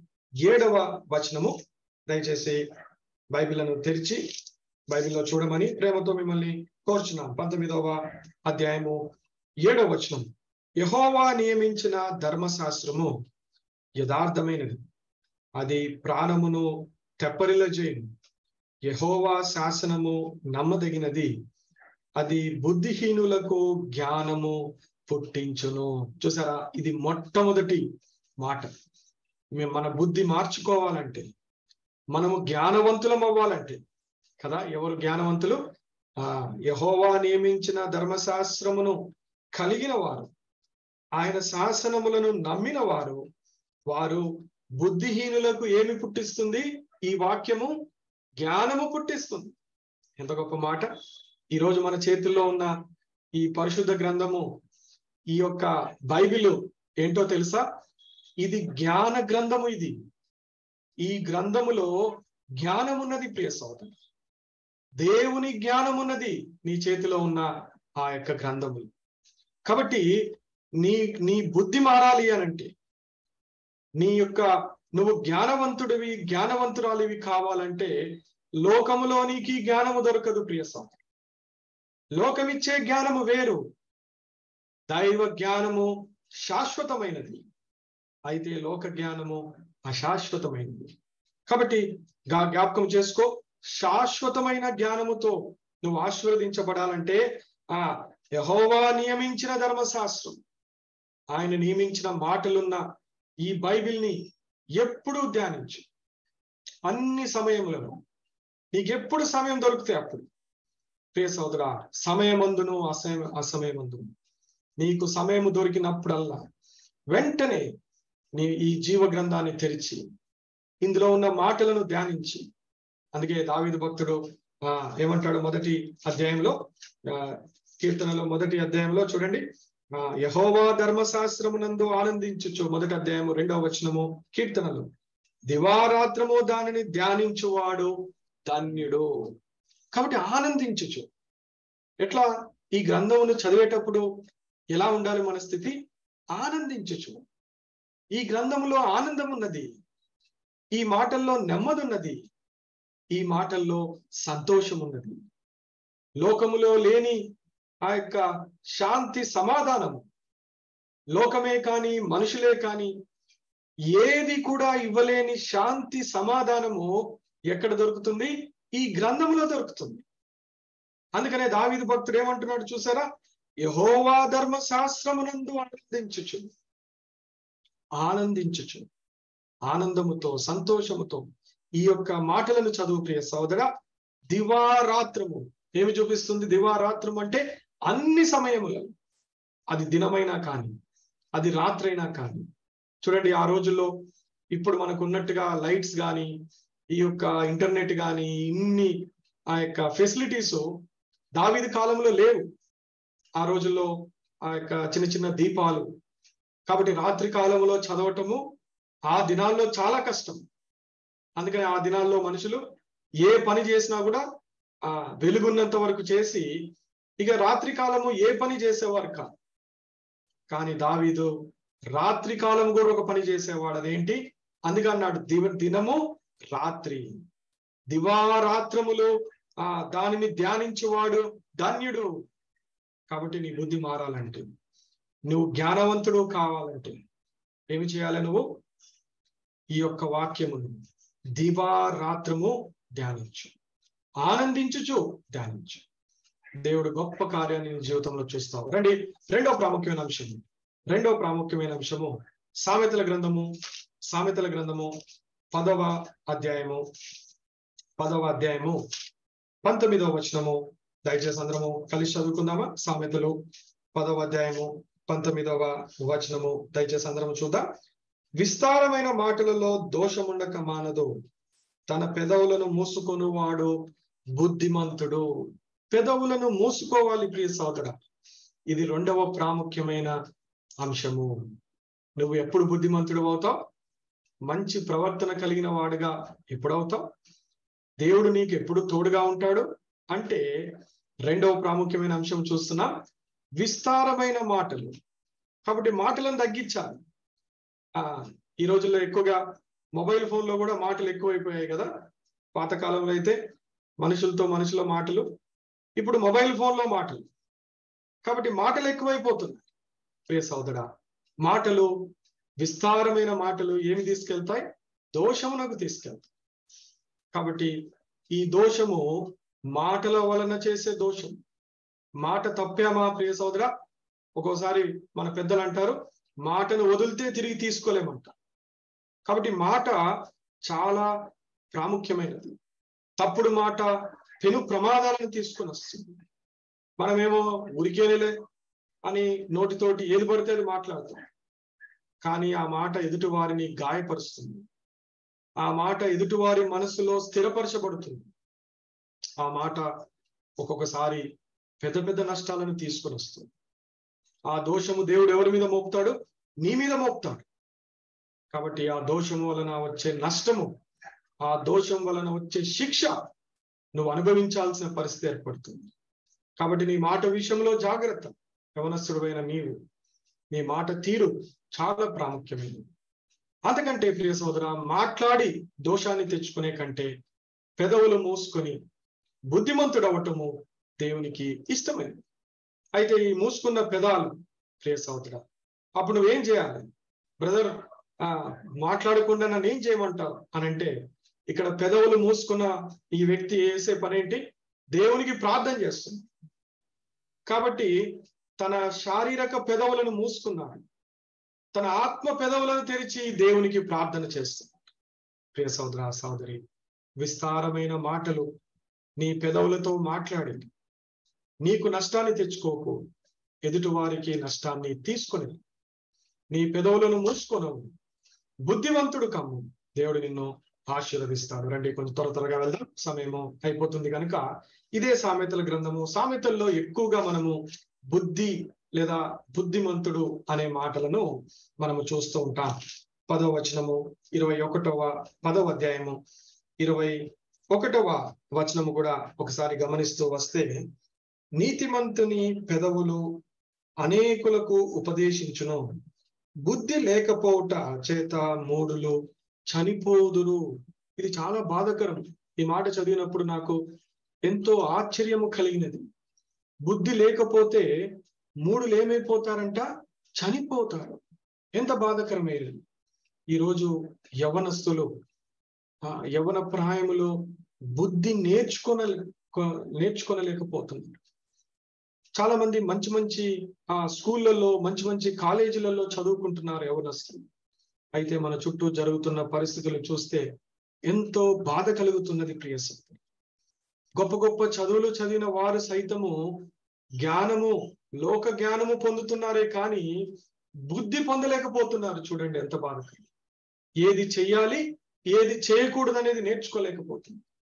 ఏడవ వచనము దయచేసి బైబిల్ను తెరిచి బైబిల్లో చూడమని ప్రేమతో మిమ్మల్ని కోరుచున్నాం పంతొమ్మిదవ అధ్యాయము ఏడవ వచనం యహోవా నియమించిన ధర్మశాస్త్రము యథార్థమైనది అది ప్రాణమును తెప్పరిల చేయను యహోవా శాసనము నమ్మదగినది అది బుద్ధిహీనులకు జ్ఞానము పుట్టించును చూసారా ఇది మొట్టమొదటి మాట మేము మన బుద్ధి మార్చుకోవాలంటే మనము జ్ఞానవంతులం అవ్వాలంటే కదా ఎవరు జ్ఞానవంతులు ఆ యహోవా నియమించిన ధర్మశాస్త్రమును కలిగిన వారు ఆయన శాసనములను నమ్మిన వారు వారు బుద్ధిహీనులకు ఏమి పుట్టిస్తుంది ఈ వాక్యము జ్ఞానము పుట్టిస్తుంది ఎంత గొప్ప మాట ఈరోజు మన చేతుల్లో ఉన్న ఈ పరిశుద్ధ గ్రంథము ఈ యొక్క బైబిల్ ఏంటో తెలుసా ఇది జ్ఞాన గ్రంథము ఇది ఈ గ్రంథములో జ్ఞానం ఉన్నది ప్రియ సోదరు దేవుని జ్ఞానం ఉన్నది నీ చేతిలో ఉన్న ఆ యొక్క గ్రంథములు కాబట్టి నీ నీ బుద్ధి మారాలి అనంటే నీ యొక్క నువ్వు జ్ఞానవంతుడివి జ్ఞానవంతురాలివి కావాలంటే లోకములో నీకు జ్ఞానము దొరకదు ప్రియ సోదరు లోకమిచ్చే జ్ఞానము వేరు దైవ జ్ఞానము శాశ్వతమైనది అయితే లోక జ్ఞానము అశాశ్వతమైనది కాబట్టి జ్ఞాపకం చేసుకో శాశ్వతమైన జ్ఞానముతో నువ్వు ఆశీర్వదించబడాలంటే ఆ యహోవా నియమించిన ధర్మశాస్త్రం ఆయన నియమించిన మాటలున్న ఈ బైబిల్ని ఎప్పుడూ ధ్యానించు అన్ని సమయములను నీకెప్పుడు సమయం దొరికితే అప్పుడు ప్రియ సోదరా సమయమందును అసమయ అసమయమందును నీకు సమయం దొరికినప్పుడల్లా వెంటనే నీ ఈ జీవ గ్రంథాన్ని తెరిచి ఇందులో ఉన్న మాటలను ధ్యానించి అందుకే దావిద భక్తుడు ఆ ఏమంటాడు మొదటి అధ్యాయంలో ఆ కీర్తనలో మొదటి అధ్యాయంలో చూడండి ఆ యహోవా ధర్మశాస్త్రమునందు ఆనందించుచు మొదటి అధ్యాయము రెండవ వచనము కీర్తనలు దివారాత్రము దానిని ధ్యానించువాడు ధన్యుడు కాబట్టి ఆనందించుచు ఎట్లా ఈ గ్రంథమును చదివేటప్పుడు ఎలా ఉండాలి మన స్థితి ఆనందించుచు ఈ గ్రంథములో ఆనందం ఉన్నది ఈ మాటల్లో నెమ్మది ఉన్నది ఈ మాటల్లో సంతోషం ఉన్నది లోకములో లేని ఆ యొక్క శాంతి సమాధానము లోకమే కాని మనుషులే కాని ఏది కూడా ఇవ్వలేని శాంతి సమాధానము ఎక్కడ దొరుకుతుంది ఈ గ్రంథంలో దొరుకుతుంది అందుకనే దావిదు భక్తుడు ఏమంటున్నాడు చూసారా యహోవా ధర్మ శాస్త్రమునందు ఆనందించుచు ఆనందించుచు ఆనందముతో సంతోషముతో ఈ యొక్క మాటలను చదువు ప్రియ సోదర దివారాత్రము ఏమి చూపిస్తుంది దివారాత్రం అంటే అన్ని సమయములలో అది దినమైనా కానీ అది రాత్రైనా కానీ చూడండి ఆ రోజుల్లో ఇప్పుడు మనకు ఉన్నట్టుగా లైట్స్ కానీ ఈ యొక్క ఇంటర్నెట్ కానీ ఇన్ని ఆ యొక్క ఫెసిలిటీస్ దావిది కాలంలో లేవు ఆ రోజుల్లో ఆ యొక్క చిన్న చిన్న దీపాలు కాబట్టి రాత్రి కాలంలో చదవటము ఆ దినాల్లో చాలా కష్టం అందుకని ఆ దినాల్లో మనుషులు ఏ పని చేసినా కూడా ఆ వెలుగున్నంత వరకు చేసి ఇక రాత్రి కాలము ఏ పని చేసేవారు కాదు కానీ దావీదు రాత్రి కాలం కూడా ఒక పని చేసేవాడు అదేంటి అందుకే అన్నాడు దివ దినము రాత్రి దివారాత్రములు ఆ దానిని ధ్యానించేవాడు ధన్యుడు కాబట్టి నీ బుద్ధి మారాలంటే నువ్వు జ్ఞానవంతుడు కావాలంటే ఏమి చేయాలి నువ్వు ఈ యొక్క వాక్యమును దివారాత్రము ధ్యానించు ఆనందించుచు ధ్యానించు దేవుడు గొప్ప కార్యాన్ని నీ జీవితంలో చూస్తావు రండి రెండో ప్రాముఖ్యమైన అంశము రెండో ప్రాముఖ్యమైన అంశము సామెతల గ్రంథము సామెతల గ్రంథము పదవ అధ్యాయము పదవ అధ్యాయము పంతొమ్మిదవ వచనము దయచేసి అందరము కలిసి చదువుకుందామా సామెతలు పదవ అధ్యాయము పంతొమ్మిదవ వచనము దయచేసి అందరము చూద్దాం విస్తారమైన మాటలలో దోషముండక మానదు తన పెదవులను మూసుకొని వాడు బుద్ధిమంతుడు పెదవులను మూసుకోవాలి ప్రియ సోదర ఇది రెండవ ప్రాముఖ్యమైన అంశము నువ్వు ఎప్పుడు బుద్ధిమంతుడు అవుతావు మంచి ప్రవర్తన కలిగిన వాడుగా ఎప్పుడవుతావు దేవుడు నీకు ఎప్పుడు తోడుగా ఉంటాడు అంటే రెండవ ప్రాముఖ్యమైన అంశం చూస్తున్నా విస్తారమైన మాటలు కాబట్టి మాటలను తగ్గించాలి ఆ ఈ రోజుల్లో ఎక్కువగా మొబైల్ ఫోన్ లో కూడా మాటలు ఎక్కువైపోయాయి కదా పాతకాలంలో అయితే మనుషులతో మనుషుల మాటలు ఇప్పుడు మొబైల్ ఫోన్ లో మాటలు కాబట్టి మాటలు ఎక్కువైపోతున్నాయి ప్రియ సోదరా మాటలు విస్తారమైన మాటలు ఏమి తీసుకెళ్తాయి దోషమునకు తీసుకెళ్తాం కాబట్టి ఈ దోషము మాటల వలన చేసే దోషం మాట తప్పామా ప్రియ సోదర ఒక్కోసారి మన పెద్దలు అంటారు మాటను వదిలితే తిరిగి తీసుకోలేమంట కాబట్టి మాట చాలా ప్రాముఖ్యమైనది తప్పుడు మాట పెను ప్రమాదాలను తీసుకొని వస్తుంది మనమేమో ఉరికేనేలే అని నోటితోటి ఏది పడితే అది మాట్లాడతాం కానీ ఆ మాట ఎదుటి వారిని గాయపరుస్తుంది ఆ మాట ఎదుటివారి మనసులో స్థిరపరచబడుతుంది ఆ మాట ఒక్కొక్కసారి పెద్ద పెద్ద నష్టాలను తీసుకొని వస్తుంది ఆ దోషము దేవుడు ఎవరి మీద మోపుతాడు నీ మీద మోపుతాడు కాబట్టి ఆ దోషము వలన వచ్చే నష్టము ఆ దోషం వలన వచ్చే శిక్ష నువ్వు అనుభవించాల్సిన పరిస్థితి ఏర్పడుతుంది కాబట్టి నీ మాట విషయంలో జాగ్రత్త యవనస్తుడైన నీవు నీ మాట తీరు చాలా ప్రాముఖ్యమైనది అంతకంటే ప్రియ సోదర మాట్లాడి దోషాన్ని తెచ్చుకునే కంటే పెదవులు మూసుకొని బుద్ధిమంతుడవటము దేవునికి ఇష్టమైనది అయితే ఈ మూసుకున్న పెదాలు ప్రియ సోదర అప్పుడు నువ్వేం చేయాలి బ్రదర్ ఆ మాట్లాడకుండా నన్ను ఏం చేయమంటావు అని అంటే ఇక్కడ పెదవులు మూసుకున్న ఈ వ్యక్తి చేసే పనేంటి దేవునికి ప్రార్థన చేస్తుంది కాబట్టి తన శారీరక పెదవులను మూసుకున్నాడు తన ఆత్మ పెదవులను తెరిచి దేవునికి ప్రార్థన చేస్తున్నాడు ప్రియ సోదర సోదరి విస్తారమైన మాటలు నీ పెదవులతో మాట్లాడింది నీకు నష్టాన్ని తెచ్చుకోకు ఎదుటి వారికి నష్టాన్ని తీసుకుని నీ పెదవులను మూసుకొనవు బుద్ధివంతుడు కమ్ము దేవుడు నిన్ను ఆశీర్వదిస్తాడు రండి కొంచెం త్వర త్వరగా వెళ్దాం సమయము అయిపోతుంది కనుక ఇదే సామెతల గ్రంథము సామెతల్లో ఎక్కువగా మనము బుద్ధి లేదా బుద్ధిమంతుడు అనే మాటలను మనము చూస్తూ ఉంటాం పదవ వచనము ఇరవై ఒకటవ పదవ అధ్యాయము ఇరవై ఒకటవ వచనము కూడా ఒకసారి గమనిస్తూ వస్తే నీతిమంతుని పెదవులు అనేకులకు ఉపదేశించును బుద్ధి లేకపోవట చేత మూడులు చనిపోదురు ఇది చాలా బాధకరం ఈ మాట చదివినప్పుడు నాకు ఎంతో ఆశ్చర్యము కలిగినది బుద్ధి లేకపోతే మూడులు ఏమైపోతారంట చనిపోతారు ఎంత బాధకరమైనది ఈరోజు యవనస్తులు ఆ యవన ప్రాయములో బుద్ధి నేర్చుకొన నేర్చుకొనలేకపోతున్నారు చాలా మంది మంచి మంచి ఆ స్కూళ్ళల్లో మంచి మంచి కాలేజీలలో చదువుకుంటున్నారు యవనస్తులు అయితే మన చుట్టూ జరుగుతున్న పరిస్థితులు చూస్తే ఎంతో బాధ కలుగుతున్నది ప్రియ సత్యం గొప్ప గొప్ప చదువులు చదివిన వారు సైతము జ్ఞానము లోక జ్ఞానము పొందుతున్నారే కానీ బుద్ధి పొందలేకపోతున్నారు చూడండి ఎంత బాధకరం ఏది చెయ్యాలి ఏది చేయకూడదు అనేది నేర్చుకోలేకపోతుంది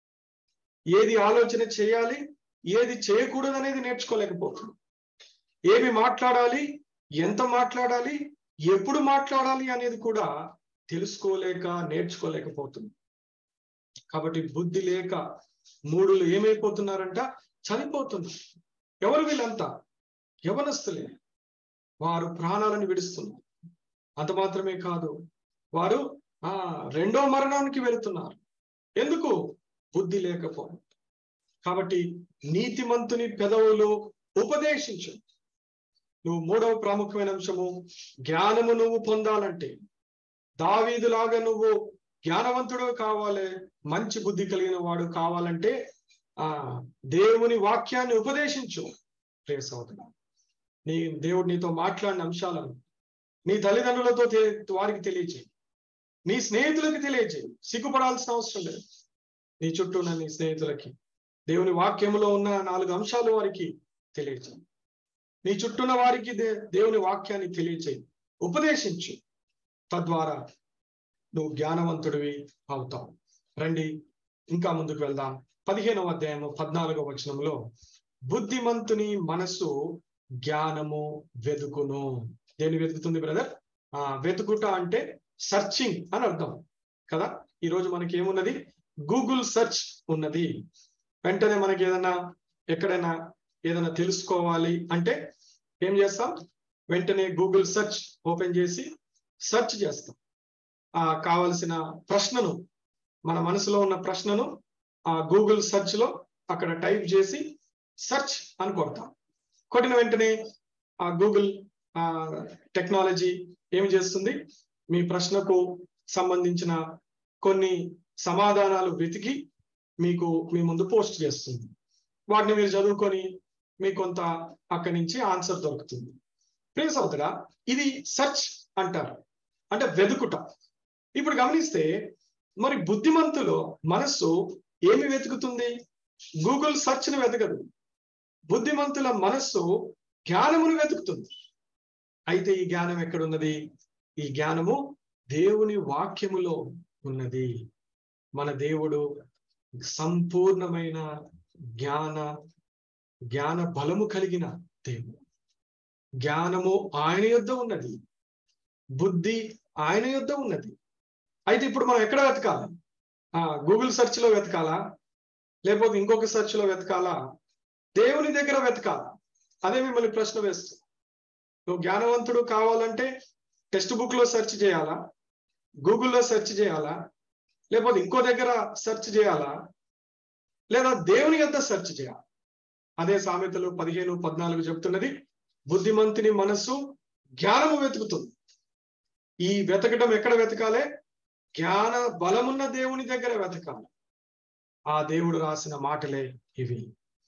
ఏది ఆలోచన చేయాలి ఏది చేయకూడదు అనేది నేర్చుకోలేకపోతుంది ఏమి మాట్లాడాలి ఎంత మాట్లాడాలి ఎప్పుడు మాట్లాడాలి అనేది కూడా తెలుసుకోలేక నేర్చుకోలేకపోతుంది కాబట్టి బుద్ధి లేక మూడులు ఏమైపోతున్నారంట చనిపోతున్నారు ఎవరు వీళ్ళంతా యవనస్తులే వారు ప్రాణాలను విడుస్తున్నారు అంత మాత్రమే కాదు వారు ఆ రెండో మరణానికి వెళుతున్నారు ఎందుకు బుద్ధి లేకపోవడం కాబట్టి నీతిమంతుని పెదవులు ఉపదేశించు నువ్వు మూడవ ప్రాముఖ్యమైన అంశము జ్ఞానము నువ్వు పొందాలంటే దావీదులాగా నువ్వు జ్ఞానవంతుడు కావాలి మంచి బుద్ధి కలిగిన వాడు కావాలంటే ఆ దేవుని వాక్యాన్ని ఉపదేశించు ప్రియ సోదరు నీ దేవుడు నీతో మాట్లాడిన అంశాలను నీ తల్లిదండ్రులతో వారికి తెలియచేయి నీ స్నేహితులకి తెలియచేయి సిగ్గుపడాల్సిన అవసరం లేదు నీ చుట్టూ ఉన్న నీ స్నేహితులకి దేవుని వాక్యములో ఉన్న నాలుగు అంశాలు వారికి తెలియచేయి నీ చుట్టూన్న వారికి దేవుని వాక్యాన్ని తెలియచేయి ఉపదేశించు తద్వారా నువ్వు జ్ఞానవంతుడివి అవుతావు రండి ఇంకా ముందుకు వెళ్దాం పదిహేనవ అధ్యాయము పద్నాలుగవ వచనంలో బుద్ధిమంతుని మనసు జ్ఞానము వెతుకును దేని వెతుకుతుంది బ్రదర్ ఆ వెతుకుట అంటే సర్చింగ్ అని అర్థం కదా ఈరోజు మనకి ఏమున్నది గూగుల్ సెర్చ్ ఉన్నది వెంటనే మనకి ఏదైనా ఎక్కడైనా ఏదైనా తెలుసుకోవాలి అంటే ఏం చేస్తాం వెంటనే గూగుల్ సెర్చ్ ఓపెన్ చేసి సెర్చ్ చేస్తాం ఆ కావలసిన ప్రశ్నను మన మనసులో ఉన్న ప్రశ్నను ఆ గూగుల్ సెర్చ్ లో అక్కడ టైప్ చేసి సెర్చ్ అని కొడతాం కొట్టిన వెంటనే ఆ గూగుల్ ఆ టెక్నాలజీ ఏం చేస్తుంది మీ ప్రశ్నకు సంబంధించిన కొన్ని సమాధానాలు వెతికి మీకు మీ ముందు పోస్ట్ చేస్తుంది వాటిని మీరు చదువుకొని మీకు కొంత అక్కడి నుంచి ఆన్సర్ దొరుకుతుంది ప్లీజ్ అవుతారా ఇది సెర్చ్ అంటారు అంటే వెతుకుట ఇప్పుడు గమనిస్తే మరి బుద్ధిమంతులో మనస్సు ఏమి వెతుకుతుంది గూగుల్ సెర్చ్ ని వెతకదు బుద్ధిమంతుల మనస్సు జ్ఞానమును వెతుకుతుంది అయితే ఈ జ్ఞానం ఎక్కడున్నది ఈ జ్ఞానము దేవుని వాక్యములో ఉన్నది మన దేవుడు సంపూర్ణమైన జ్ఞాన జ్ఞాన బలము కలిగిన దేవుడు జ్ఞానము ఆయన యొద్ద ఉన్నది బుద్ధి ఆయన యొద్ద ఉన్నది అయితే ఇప్పుడు మనం ఎక్కడ వెతకాలి ఆ గూగుల్ సెర్చ్ లో వెతకాలా లేకపోతే ఇంకొక సెర్చ్ లో వెతకాలా దేవుని దగ్గర వెతకాలా అదే మిమ్మల్ని ప్రశ్న వేస్తుంది నువ్వు జ్ఞానవంతుడు కావాలంటే టెక్స్ట్ బుక్ లో సెర్చ్ చేయాలా గూగుల్లో సెర్చ్ చేయాలా లేకపోతే ఇంకో దగ్గర సెర్చ్ చేయాలా లేదా దేవుని యొద్ద సెర్చ్ చేయాలి అదే సామెతలు పదిహేను పద్నాలుగు చెప్తున్నది బుద్ధిమంతుని మనస్సు జ్ఞానము వెతుకుతుంది ఈ వెతకడం ఎక్కడ వెతకాలి జ్ఞాన బలమున్న దేవుని దగ్గర వెతకాలి ఆ దేవుడు రాసిన మాటలే ఇవి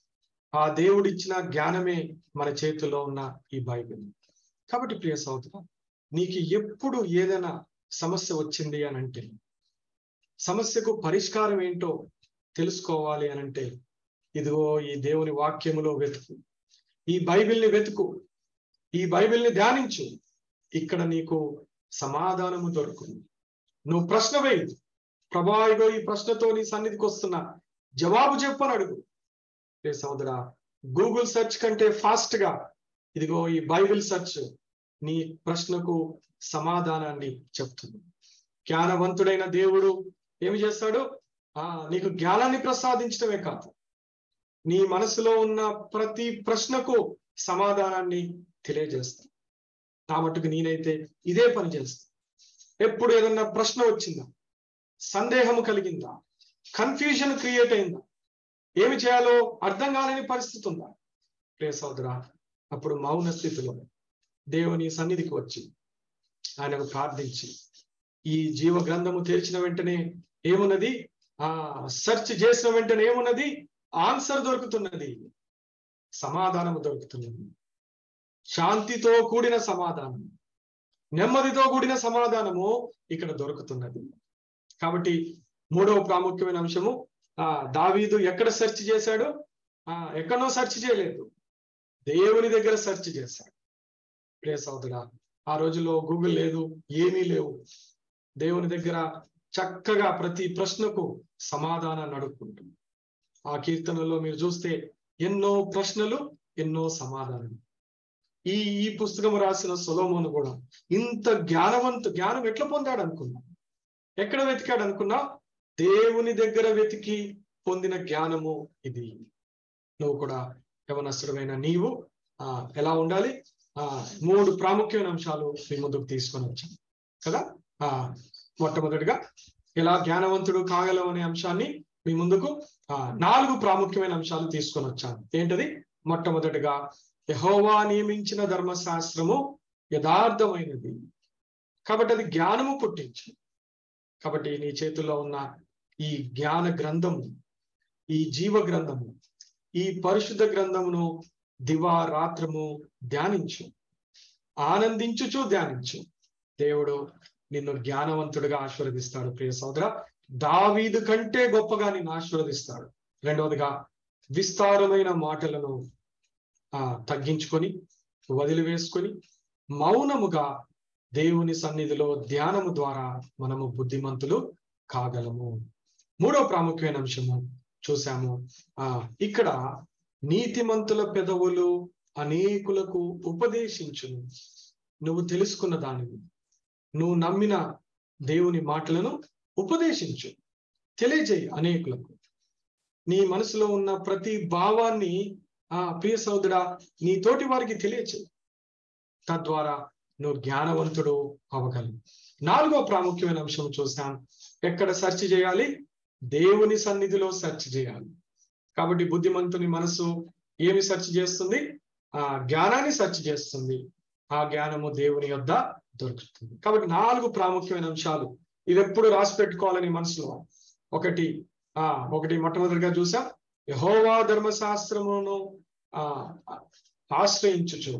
ఆ దేవుడు ఇచ్చిన జ్ఞానమే మన చేతిలో ఉన్న ఈ బైబిల్ కాబట్టి ప్రియ సహోదర నీకు ఎప్పుడు ఏదైనా సమస్య వచ్చింది అని అంటే సమస్యకు పరిష్కారం ఏంటో తెలుసుకోవాలి అని అంటే ఇదిగో ఈ దేవుని వాక్యములో వెతుకు ఈ బైబిల్ని వెతుకు ఈ బైబిల్ని ధ్యానించు ఇక్కడ నీకు సమాధానము దొరుకుతుంది నువ్వు ప్రశ్న వేయి ప్రభా ఇగో ఈ ప్రశ్నతో నీ సన్నిధికి వస్తున్నా జవాబు చెప్పని అడుగు రే సోదరా గూగుల్ సెర్చ్ కంటే ఫాస్ట్ గా ఇదిగో ఈ బైబిల్ సెర్చ్ నీ ప్రశ్నకు సమాధానాన్ని చెప్తుంది జ్ఞానవంతుడైన దేవుడు ఏమి చేస్తాడు ఆ నీకు జ్ఞానాన్ని ప్రసాదించడమే కాదు నీ మనసులో ఉన్న ప్రతి ప్రశ్నకు సమాధానాన్ని తెలియజేస్తాను నా మటుకు నేనైతే ఇదే పని చేస్తాను ఎప్పుడు ఏదన్నా ప్రశ్న వచ్చిందా సందేహము కలిగిందా కన్ఫ్యూజన్ క్రియేట్ అయిందా ఏమి చేయాలో అర్థం కాలేని పరిస్థితి ఉందా ప్రియ సోదరా అప్పుడు మౌన స్థితిలో దేవుని సన్నిధికి వచ్చి ఆయనకు ప్రార్థించి ఈ జీవ గ్రంథము తెరిచిన వెంటనే ఏమున్నది ఆ సెర్చ్ చేసిన వెంటనే ఏమున్నది ఆన్సర్ దొరుకుతున్నది సమాధానము దొరుకుతున్నది శాంతితో కూడిన సమాధానం నెమ్మదితో కూడిన సమాధానము ఇక్కడ దొరుకుతున్నది కాబట్టి మూడవ ప్రాముఖ్యమైన అంశము ఆ దావీదు ఎక్కడ సెర్చ్ చేశాడు ఆ ఎక్కడో సెర్చ్ చేయలేదు దేవుని దగ్గర సెర్చ్ చేశాడు ప్రియ సోదరా ఆ రోజుల్లో గూగుల్ లేదు ఏమీ లేవు దేవుని దగ్గర చక్కగా ప్రతి ప్రశ్నకు సమాధానాన్ని అడుక్కుంటుంది ఆ కీర్తనలో మీరు చూస్తే ఎన్నో ప్రశ్నలు ఎన్నో సమాధానాలు ఈ ఈ పుస్తకం రాసిన సొలోమోను కూడా ఇంత జ్ఞానవంత జ్ఞానం ఎట్లా పొందాడు అనుకున్నా ఎక్కడ వెతికాడు అనుకున్నా దేవుని దగ్గర వెతికి పొందిన జ్ఞానము ఇది నువ్వు కూడా యవనస్తుడమైన నీవు ఆ ఎలా ఉండాలి ఆ మూడు ప్రాముఖ్యమైన అంశాలు మీ ముందుకు తీసుకొని వచ్చాను కదా ఆ మొట్టమొదటిగా ఎలా జ్ఞానవంతుడు కాగలవు అనే అంశాన్ని మీ ముందుకు ఆ నాలుగు ప్రాముఖ్యమైన అంశాలు తీసుకొని వచ్చాను ఏంటది మొట్టమొదటిగా యహోవా నియమించిన ధర్మశాస్త్రము యథార్థమైనది కాబట్టి అది జ్ఞానము పుట్టించు కాబట్టి నీ చేతుల్లో ఉన్న ఈ జ్ఞాన గ్రంథము ఈ జీవ గ్రంథము ఈ పరిశుద్ధ గ్రంథమును దివా రాత్రము ధ్యానించు ఆనందించుచు ధ్యానించు దేవుడు నిన్ను జ్ఞానవంతుడిగా ఆశీర్వదిస్తాడు ప్రియ సోదర దావీదు కంటే గొప్పగా నిన్ను ఆశీర్వదిస్తాడు రెండవదిగా విస్తారమైన మాటలను ఆ తగ్గించుకొని వదిలివేసుకొని మౌనముగా దేవుని సన్నిధిలో ధ్యానము ద్వారా మనము బుద్ధిమంతులు కాగలము మూడో ప్రాముఖ్యమైన అంశము చూసాము ఆ ఇక్కడ నీతిమంతుల పెదవులు అనేకులకు ఉపదేశించును నువ్వు తెలుసుకున్న దానిని నువ్వు నమ్మిన దేవుని మాటలను ఉపదేశించు తెలియజేయి అనేకులకు నీ మనసులో ఉన్న ప్రతి భావాన్ని ఆ ప్రియ సోదరా నీ తోటి వారికి తెలియచేయి తద్వారా నువ్వు జ్ఞానవంతుడు అవ్వగలవు నాలుగో ప్రాముఖ్యమైన అంశం చూసాం ఎక్కడ సెర్చ్ చేయాలి దేవుని సన్నిధిలో సెర్చ్ చేయాలి కాబట్టి బుద్ధిమంతుని మనసు ఏమి సెర్చ్ చేస్తుంది ఆ జ్ఞానాన్ని సెర్చ్ చేస్తుంది ఆ జ్ఞానము దేవుని యొద్ద దొరుకుతుంది కాబట్టి నాలుగు ప్రాముఖ్యమైన అంశాలు ఇది ఎప్పుడు రాసి పెట్టుకోవాలని మనసులో ఒకటి ఆ ఒకటి మొట్టమొదటిగా చూసాం యహోవా ధర్మశాస్త్రమును ఆ ఆశ్రయించుచు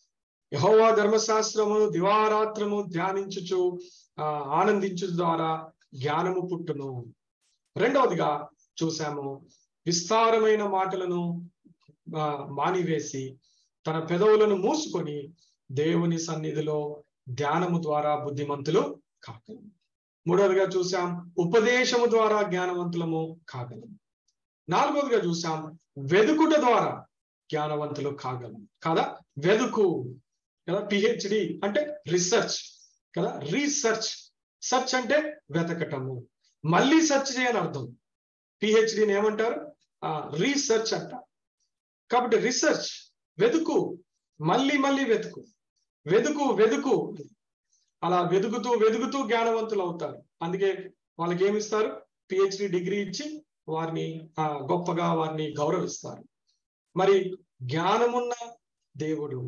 యహోవా ధర్మశాస్త్రమును దివారాత్రము ధ్యానించుచు ఆ ఆనందించు ద్వారా జ్ఞానము పుట్టును రెండవదిగా చూసాము విస్తారమైన మాటలను ఆ, మానివేసి తన పెదవులను మూసుకొని దేవుని సన్నిధిలో ధ్యానము ద్వారా బుద్ధిమంతులు కాగలము మూడవదిగా చూసాం ఉపదేశము ద్వారా జ్ఞానవంతులము కాగలము నాలుగవదిగా చూసాం వెదుకుట ద్వారా జ్ఞానవంతులు కాగలము కదా వెదుకు కదా పిహెచ్డి అంటే రీసెర్చ్ కదా రీసెర్చ్ సెర్చ్ అంటే వెతకటము మళ్ళీ సెర్చ్ చేయని అర్థం పిహెచ్డిని ఏమంటారు రీసెర్చ్ అంట కాబట్టి రీసెర్చ్ వెతుకు మళ్ళీ మళ్ళీ వెతుకు వెతుకు వెతుకు అలా వెతుకుతూ వెతుకుతూ జ్ఞానవంతులు అవుతారు అందుకే వాళ్ళకి ఏమి ఇస్తారు పిహెచ్డి డిగ్రీ ఇచ్చి వారిని ఆ, గొప్పగా వారిని గౌరవిస్తారు మరి జ్ఞానమున్న దేవుడు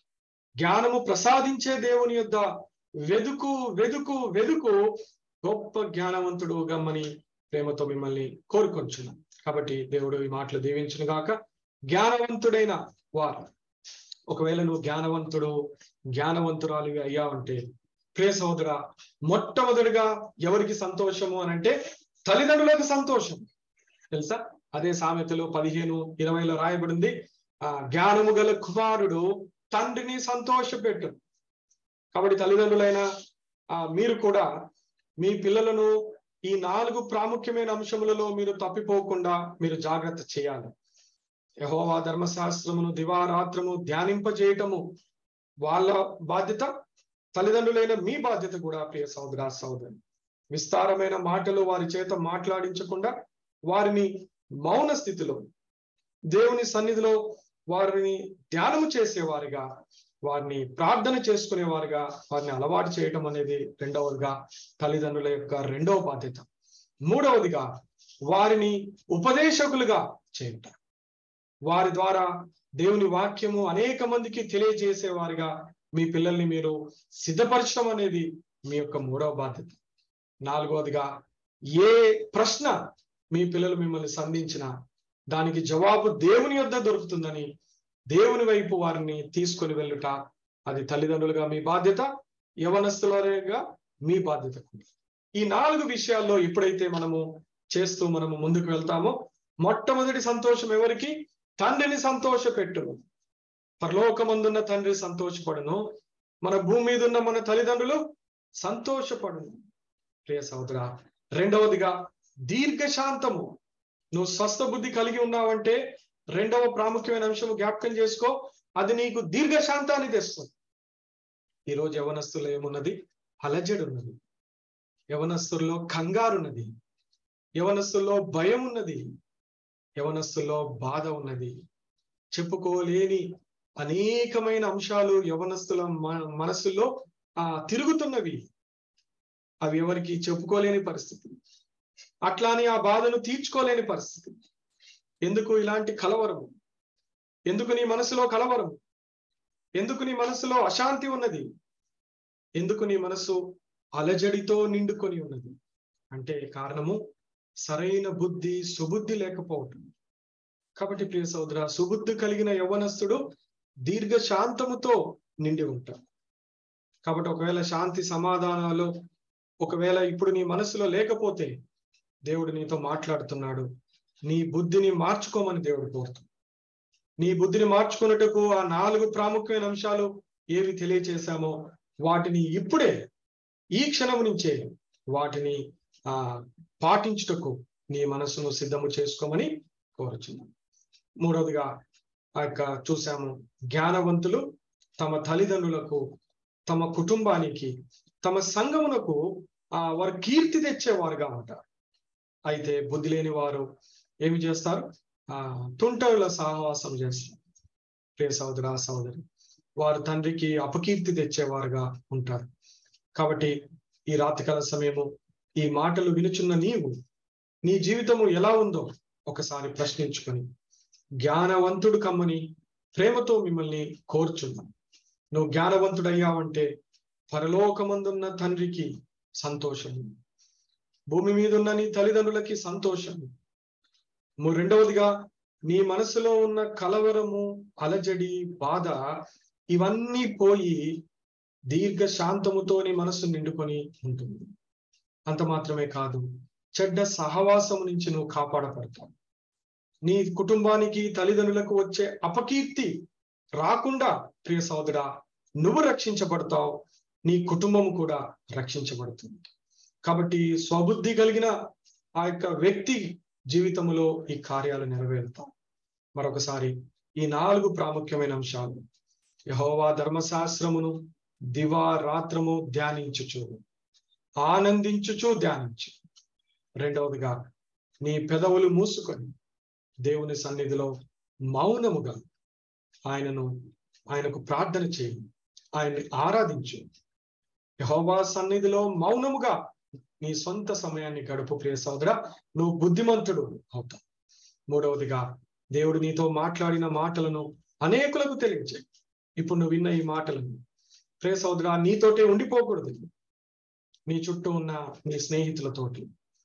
జ్ఞానము ప్రసాదించే దేవుని యొద్ద వెదుకు వెదుకు వెదుకు గొప్ప జ్ఞానవంతుడు గమ్మని ప్రేమతో మిమ్మల్ని కోరుకొంచున్నాం కాబట్టి దేవుడు ఈ మాటలు దీవించును గాక జ్ఞానవంతుడైన వారు ఒకవేళ నువ్వు జ్ఞానవంతుడు జ్ఞానవంతురాలు అయ్యావంటే ప్రియ సహోదర మొట్టమొదటిగా ఎవరికి సంతోషము అని అంటే తల్లిదండ్రులకు సంతోషం తెలుసా అదే సామెతలు పదిహేను ఇరవైలో రాయబడింది ఆ జ్ఞానము గల కుమారుడు తండ్రిని సంతోషపెట్టు కాబట్టి తల్లిదండ్రులైన ఆ మీరు కూడా మీ పిల్లలను ఈ నాలుగు ప్రాముఖ్యమైన అంశములలో మీరు తప్పిపోకుండా మీరు జాగ్రత్త చేయాలి యహోవా ధర్మశాస్త్రమును దివారాత్రము ధ్యానింపజేయటము వాళ్ళ బాధ్యత తల్లిదండ్రులైన మీ బాధ్యత కూడా ప్రియ సహోదర సహోదరి విస్తారమైన మాటలు వారి చేత మాట్లాడించకుండా వారిని మౌన స్థితిలో దేవుని సన్నిధిలో వారిని ధ్యానము చేసేవారిగా వారిని ప్రార్థన చేసుకునేవారుగా వారిని అలవాటు చేయటం అనేది రెండవదిగా తల్లిదండ్రుల యొక్క రెండవ బాధ్యత మూడవదిగా వారిని ఉపదేశకులుగా చేయట వారి ద్వారా దేవుని వాక్యము అనేక మందికి తెలియజేసేవారిగా మీ పిల్లల్ని మీరు సిద్ధపరచడం అనేది మీ యొక్క మూడవ బాధ్యత నాలుగవదిగా ఏ ప్రశ్న మీ పిల్లలు మిమ్మల్ని సంధించినా దానికి జవాబు దేవుని యొద్ద దొరుకుతుందని దేవుని వైపు వారిని తీసుకొని వెళ్ళుట అది తల్లిదండ్రులుగా మీ బాధ్యత యవనస్తులుగా మీ బాధ్యత కూడా ఈ నాలుగు విషయాల్లో ఎప్పుడైతే మనము చేస్తూ మనము ముందుకు వెళ్తామో మొట్టమొదటి సంతోషం ఎవరికి తండ్రిని సంతోషపెట్టును పరలోకమందున్న తండ్రి సంతోషపడును మన భూమి మీద ఉన్న మన తల్లిదండ్రులు సంతోషపడును ప్రియ సహోదర రెండవదిగా దీర్ఘశాంతము నువ్వు స్వస్థ బుద్ధి కలిగి ఉన్నావంటే రెండవ ప్రాముఖ్యమైన అంశం జ్ఞాపకం చేసుకో అది నీకు దీర్ఘశాంతాన్ని తెస్తుంది ఈరోజు యవనస్తుల్లో ఏమున్నది అలజడి ఉన్నది యవనస్తుల్లో కంగారున్నది యవనస్తుల్లో భయం ఉన్నది యవనస్తుల్లో బాధ ఉన్నది చెప్పుకోలేని అనేకమైన అంశాలు యవనస్తుల మ- మనసుల్లో ఆ తిరుగుతున్నవి అవి ఎవరికి చెప్పుకోలేని పరిస్థితి అట్లానే ఆ బాధను తీర్చుకోలేని పరిస్థితి ఎందుకు ఇలాంటి కలవరము ఎందుకు నీ మనసులో కలవరం ఎందుకు నీ మనసులో అశాంతి ఉన్నది ఎందుకు నీ మనసు అలజడితో నిండుకొని ఉన్నది అంటే కారణము సరైన బుద్ధి సుబుద్ధి లేకపోవటం కాబట్టి ప్రియ సోదర సుబుద్ధి కలిగిన యవ్వనస్తుడు దీర్ఘ శాంతముతో నిండి ఉంటాడు కాబట్టి ఒకవేళ శాంతి సమాధానాలు ఒకవేళ ఇప్పుడు నీ మనసులో లేకపోతే దేవుడు నీతో మాట్లాడుతున్నాడు నీ బుద్ధిని మార్చుకోమని దేవుడు కోరుతుంది నీ బుద్ధిని మార్చుకున్నట్టుకు ఆ నాలుగు ప్రాముఖ్యమైన అంశాలు ఏవి తెలియచేశామో వాటిని ఇప్పుడే ఈ క్షణం నుంచే వాటిని ఆ పాటించుటకు నీ మనసును సిద్ధము చేసుకోమని కోరుచున్నాం మూడవదిగా ఆ యొక్క చూసాము జ్ఞానవంతులు తమ తల్లిదండ్రులకు తమ కుటుంబానికి తమ సంఘమునకు ఆ వారు కీర్తి తెచ్చేవారుగా ఉంటారు అయితే బుద్ధి లేని వారు ఏమి చేస్తారు ఆ తుంటరుల సహవాసం చేస్తారు ప్రియ సహోదర సహోదరి వారు తండ్రికి అపకీర్తి తెచ్చేవారుగా ఉంటారు కాబట్టి ఈ రాత్రికాల సమయము ఈ మాటలు వినుచున్న నీవు నీ జీవితము ఎలా ఉందో ఒకసారి ప్రశ్నించుకొని జ్ఞానవంతుడు కమ్మని ప్రేమతో మిమ్మల్ని కోరుచున్నాం నువ్వు జ్ఞానవంతుడయ్యావంటే పరలోకమందున్న తండ్రికి సంతోషము భూమి మీద ఉన్న నీ తల్లిదండ్రులకి సంతోషం ము- రెండవదిగా నీ మనసులో ఉన్న కలవరము అలజడి బాధ ఇవన్నీ పోయి దీర్ఘ శాంతముతో నీ మనసు నిండుకొని ఉంటుంది అంత మాత్రమే కాదు చెడ్డ సహవాసం నుంచి నువ్వు కాపాడబడతావు నీ కుటుంబానికి తల్లిదండ్రులకు వచ్చే అపకీర్తి రాకుండా ప్రియ సోదరా నువ్వు రక్షించబడతావు నీ కుటుంబం కూడా రక్షించబడుతుంది కాబట్టి స్వబుద్ధి కలిగిన ఆ యొక్క వ్యక్తి జీవితంలో ఈ కార్యాలు నెరవేరుతాం మరొకసారి ఈ నాలుగు ప్రాముఖ్యమైన అంశాలు యహోవా ధర్మశాస్త్రమును దివా రాత్రము ధ్యానించుచు ఆనందించుచు ధ్యానించు రెండవదిగా నీ పెదవులు మూసుకొని దేవుని సన్నిధిలో మౌనముగా ఆయనను ఆయనకు ప్రార్థన చేయి ఆయన్ని ఆరాధించు యహోవా సన్నిధిలో మౌనముగా నీ సొంత సమయాన్ని గడుపు ప్రియ సోదర నువ్వు బుద్ధిమంతుడు అవుతావు మూడవదిగా దేవుడు నీతో మాట్లాడిన మాటలను అనేకులకు తెలియజేయి ఇప్పుడు నువ్వు విన్న ఈ మాటలను ప్రియ సోదర నీతోటే ఉండిపోకూడదు నీ చుట్టూ ఉన్న నీ స్నేహితులతోటి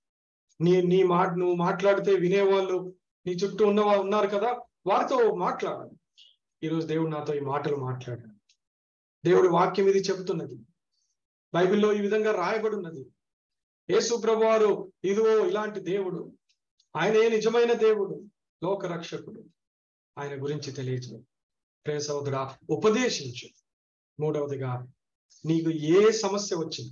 నీ నీ మాట నువ్వు మాట్లాడితే వినేవాళ్ళు నీ చుట్టూ ఉన్న వాళ్ళు ఉన్నారు కదా వారితో మాట్లాడాలి ఈరోజు దేవుడు నాతో ఈ మాటలు మాట్లాడాడు దేవుడు వాక్యం ఇది చెబుతున్నది బైబిల్లో ఈ విధంగా రాయబడి ఉన్నది యేసు ప్రభు వారు ఇదిగో ఇలాంటి దేవుడు ఆయనే నిజమైన దేవుడు లోక రక్షకుడు ఆయన గురించి తెలియజే ప్రియ సోదరా ఉపదేశించు మూడవదిగా నీకు ఏ సమస్య వచ్చింది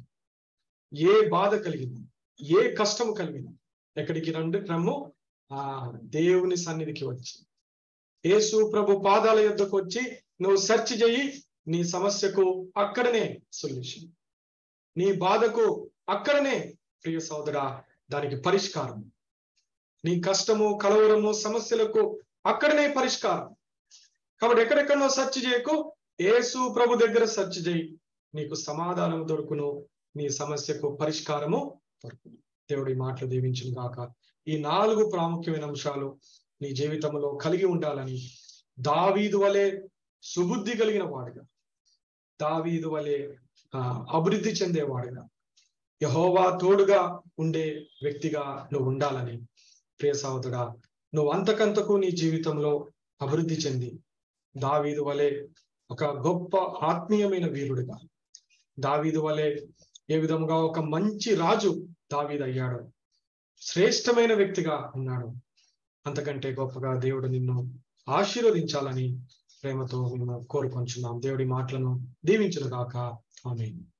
ఏ బాధ కలిగింది ఏ కష్టం కలిగిన ఎక్కడికి రండి రమ్ము ఆ దేవుని సన్నిధికి వచ్చి యేసు ప్రభు పాదాల యొద్దకు వచ్చి నువ్వు సెర్చ్ చెయ్యి నీ సమస్యకు అక్కడనే సొల్యూషన్ నీ బాధకు అక్కడనే ప్రియ సోదరా దానికి పరిష్కారం నీ కష్టము కలవరము సమస్యలకు అక్కడనే పరిష్కారం కాబట్టి ఎక్కడెక్కడో సెర్చ్ చేయకు యేసు ప్రభు దగ్గర సెర్చ్ చేయి నీకు సమాధానం దొరుకును నీ సమస్యకు పరిష్కారము దొరుకును దేవుడి మాటలు దీవించును గాక ఈ నాలుగు ప్రాముఖ్యమైన అంశాలు నీ జీవితంలో కలిగి ఉండాలని దావీదు వలె సుబుద్ధి కలిగిన వాడుగా దావీదు వలె ఆ, అభివృద్ధి చెందేవాడుగా యహోవా తోడుగా ఉండే వ్యక్తిగా నువ్వు ఉండాలని ప్రియ సహోదరా నువ్వు అంతకంతకు నీ జీవితంలో అభివృద్ధి చెంది దావీదు వలె ఒక గొప్ప ఆత్మీయమైన వీరుడిగా దావీదు వలె ఏ విధముగా ఒక మంచి రాజు దావీదు అయ్యాడు శ్రేష్టమైన వ్యక్తిగా ఉన్నాడు అంతకంటే గొప్పగా దేవుడు నిన్ను ఆశీర్వదించాలని ప్రేమతో మేము కోరుకొంచున్నాం దేవుడి మాటలను దీవించును గాక ఆమె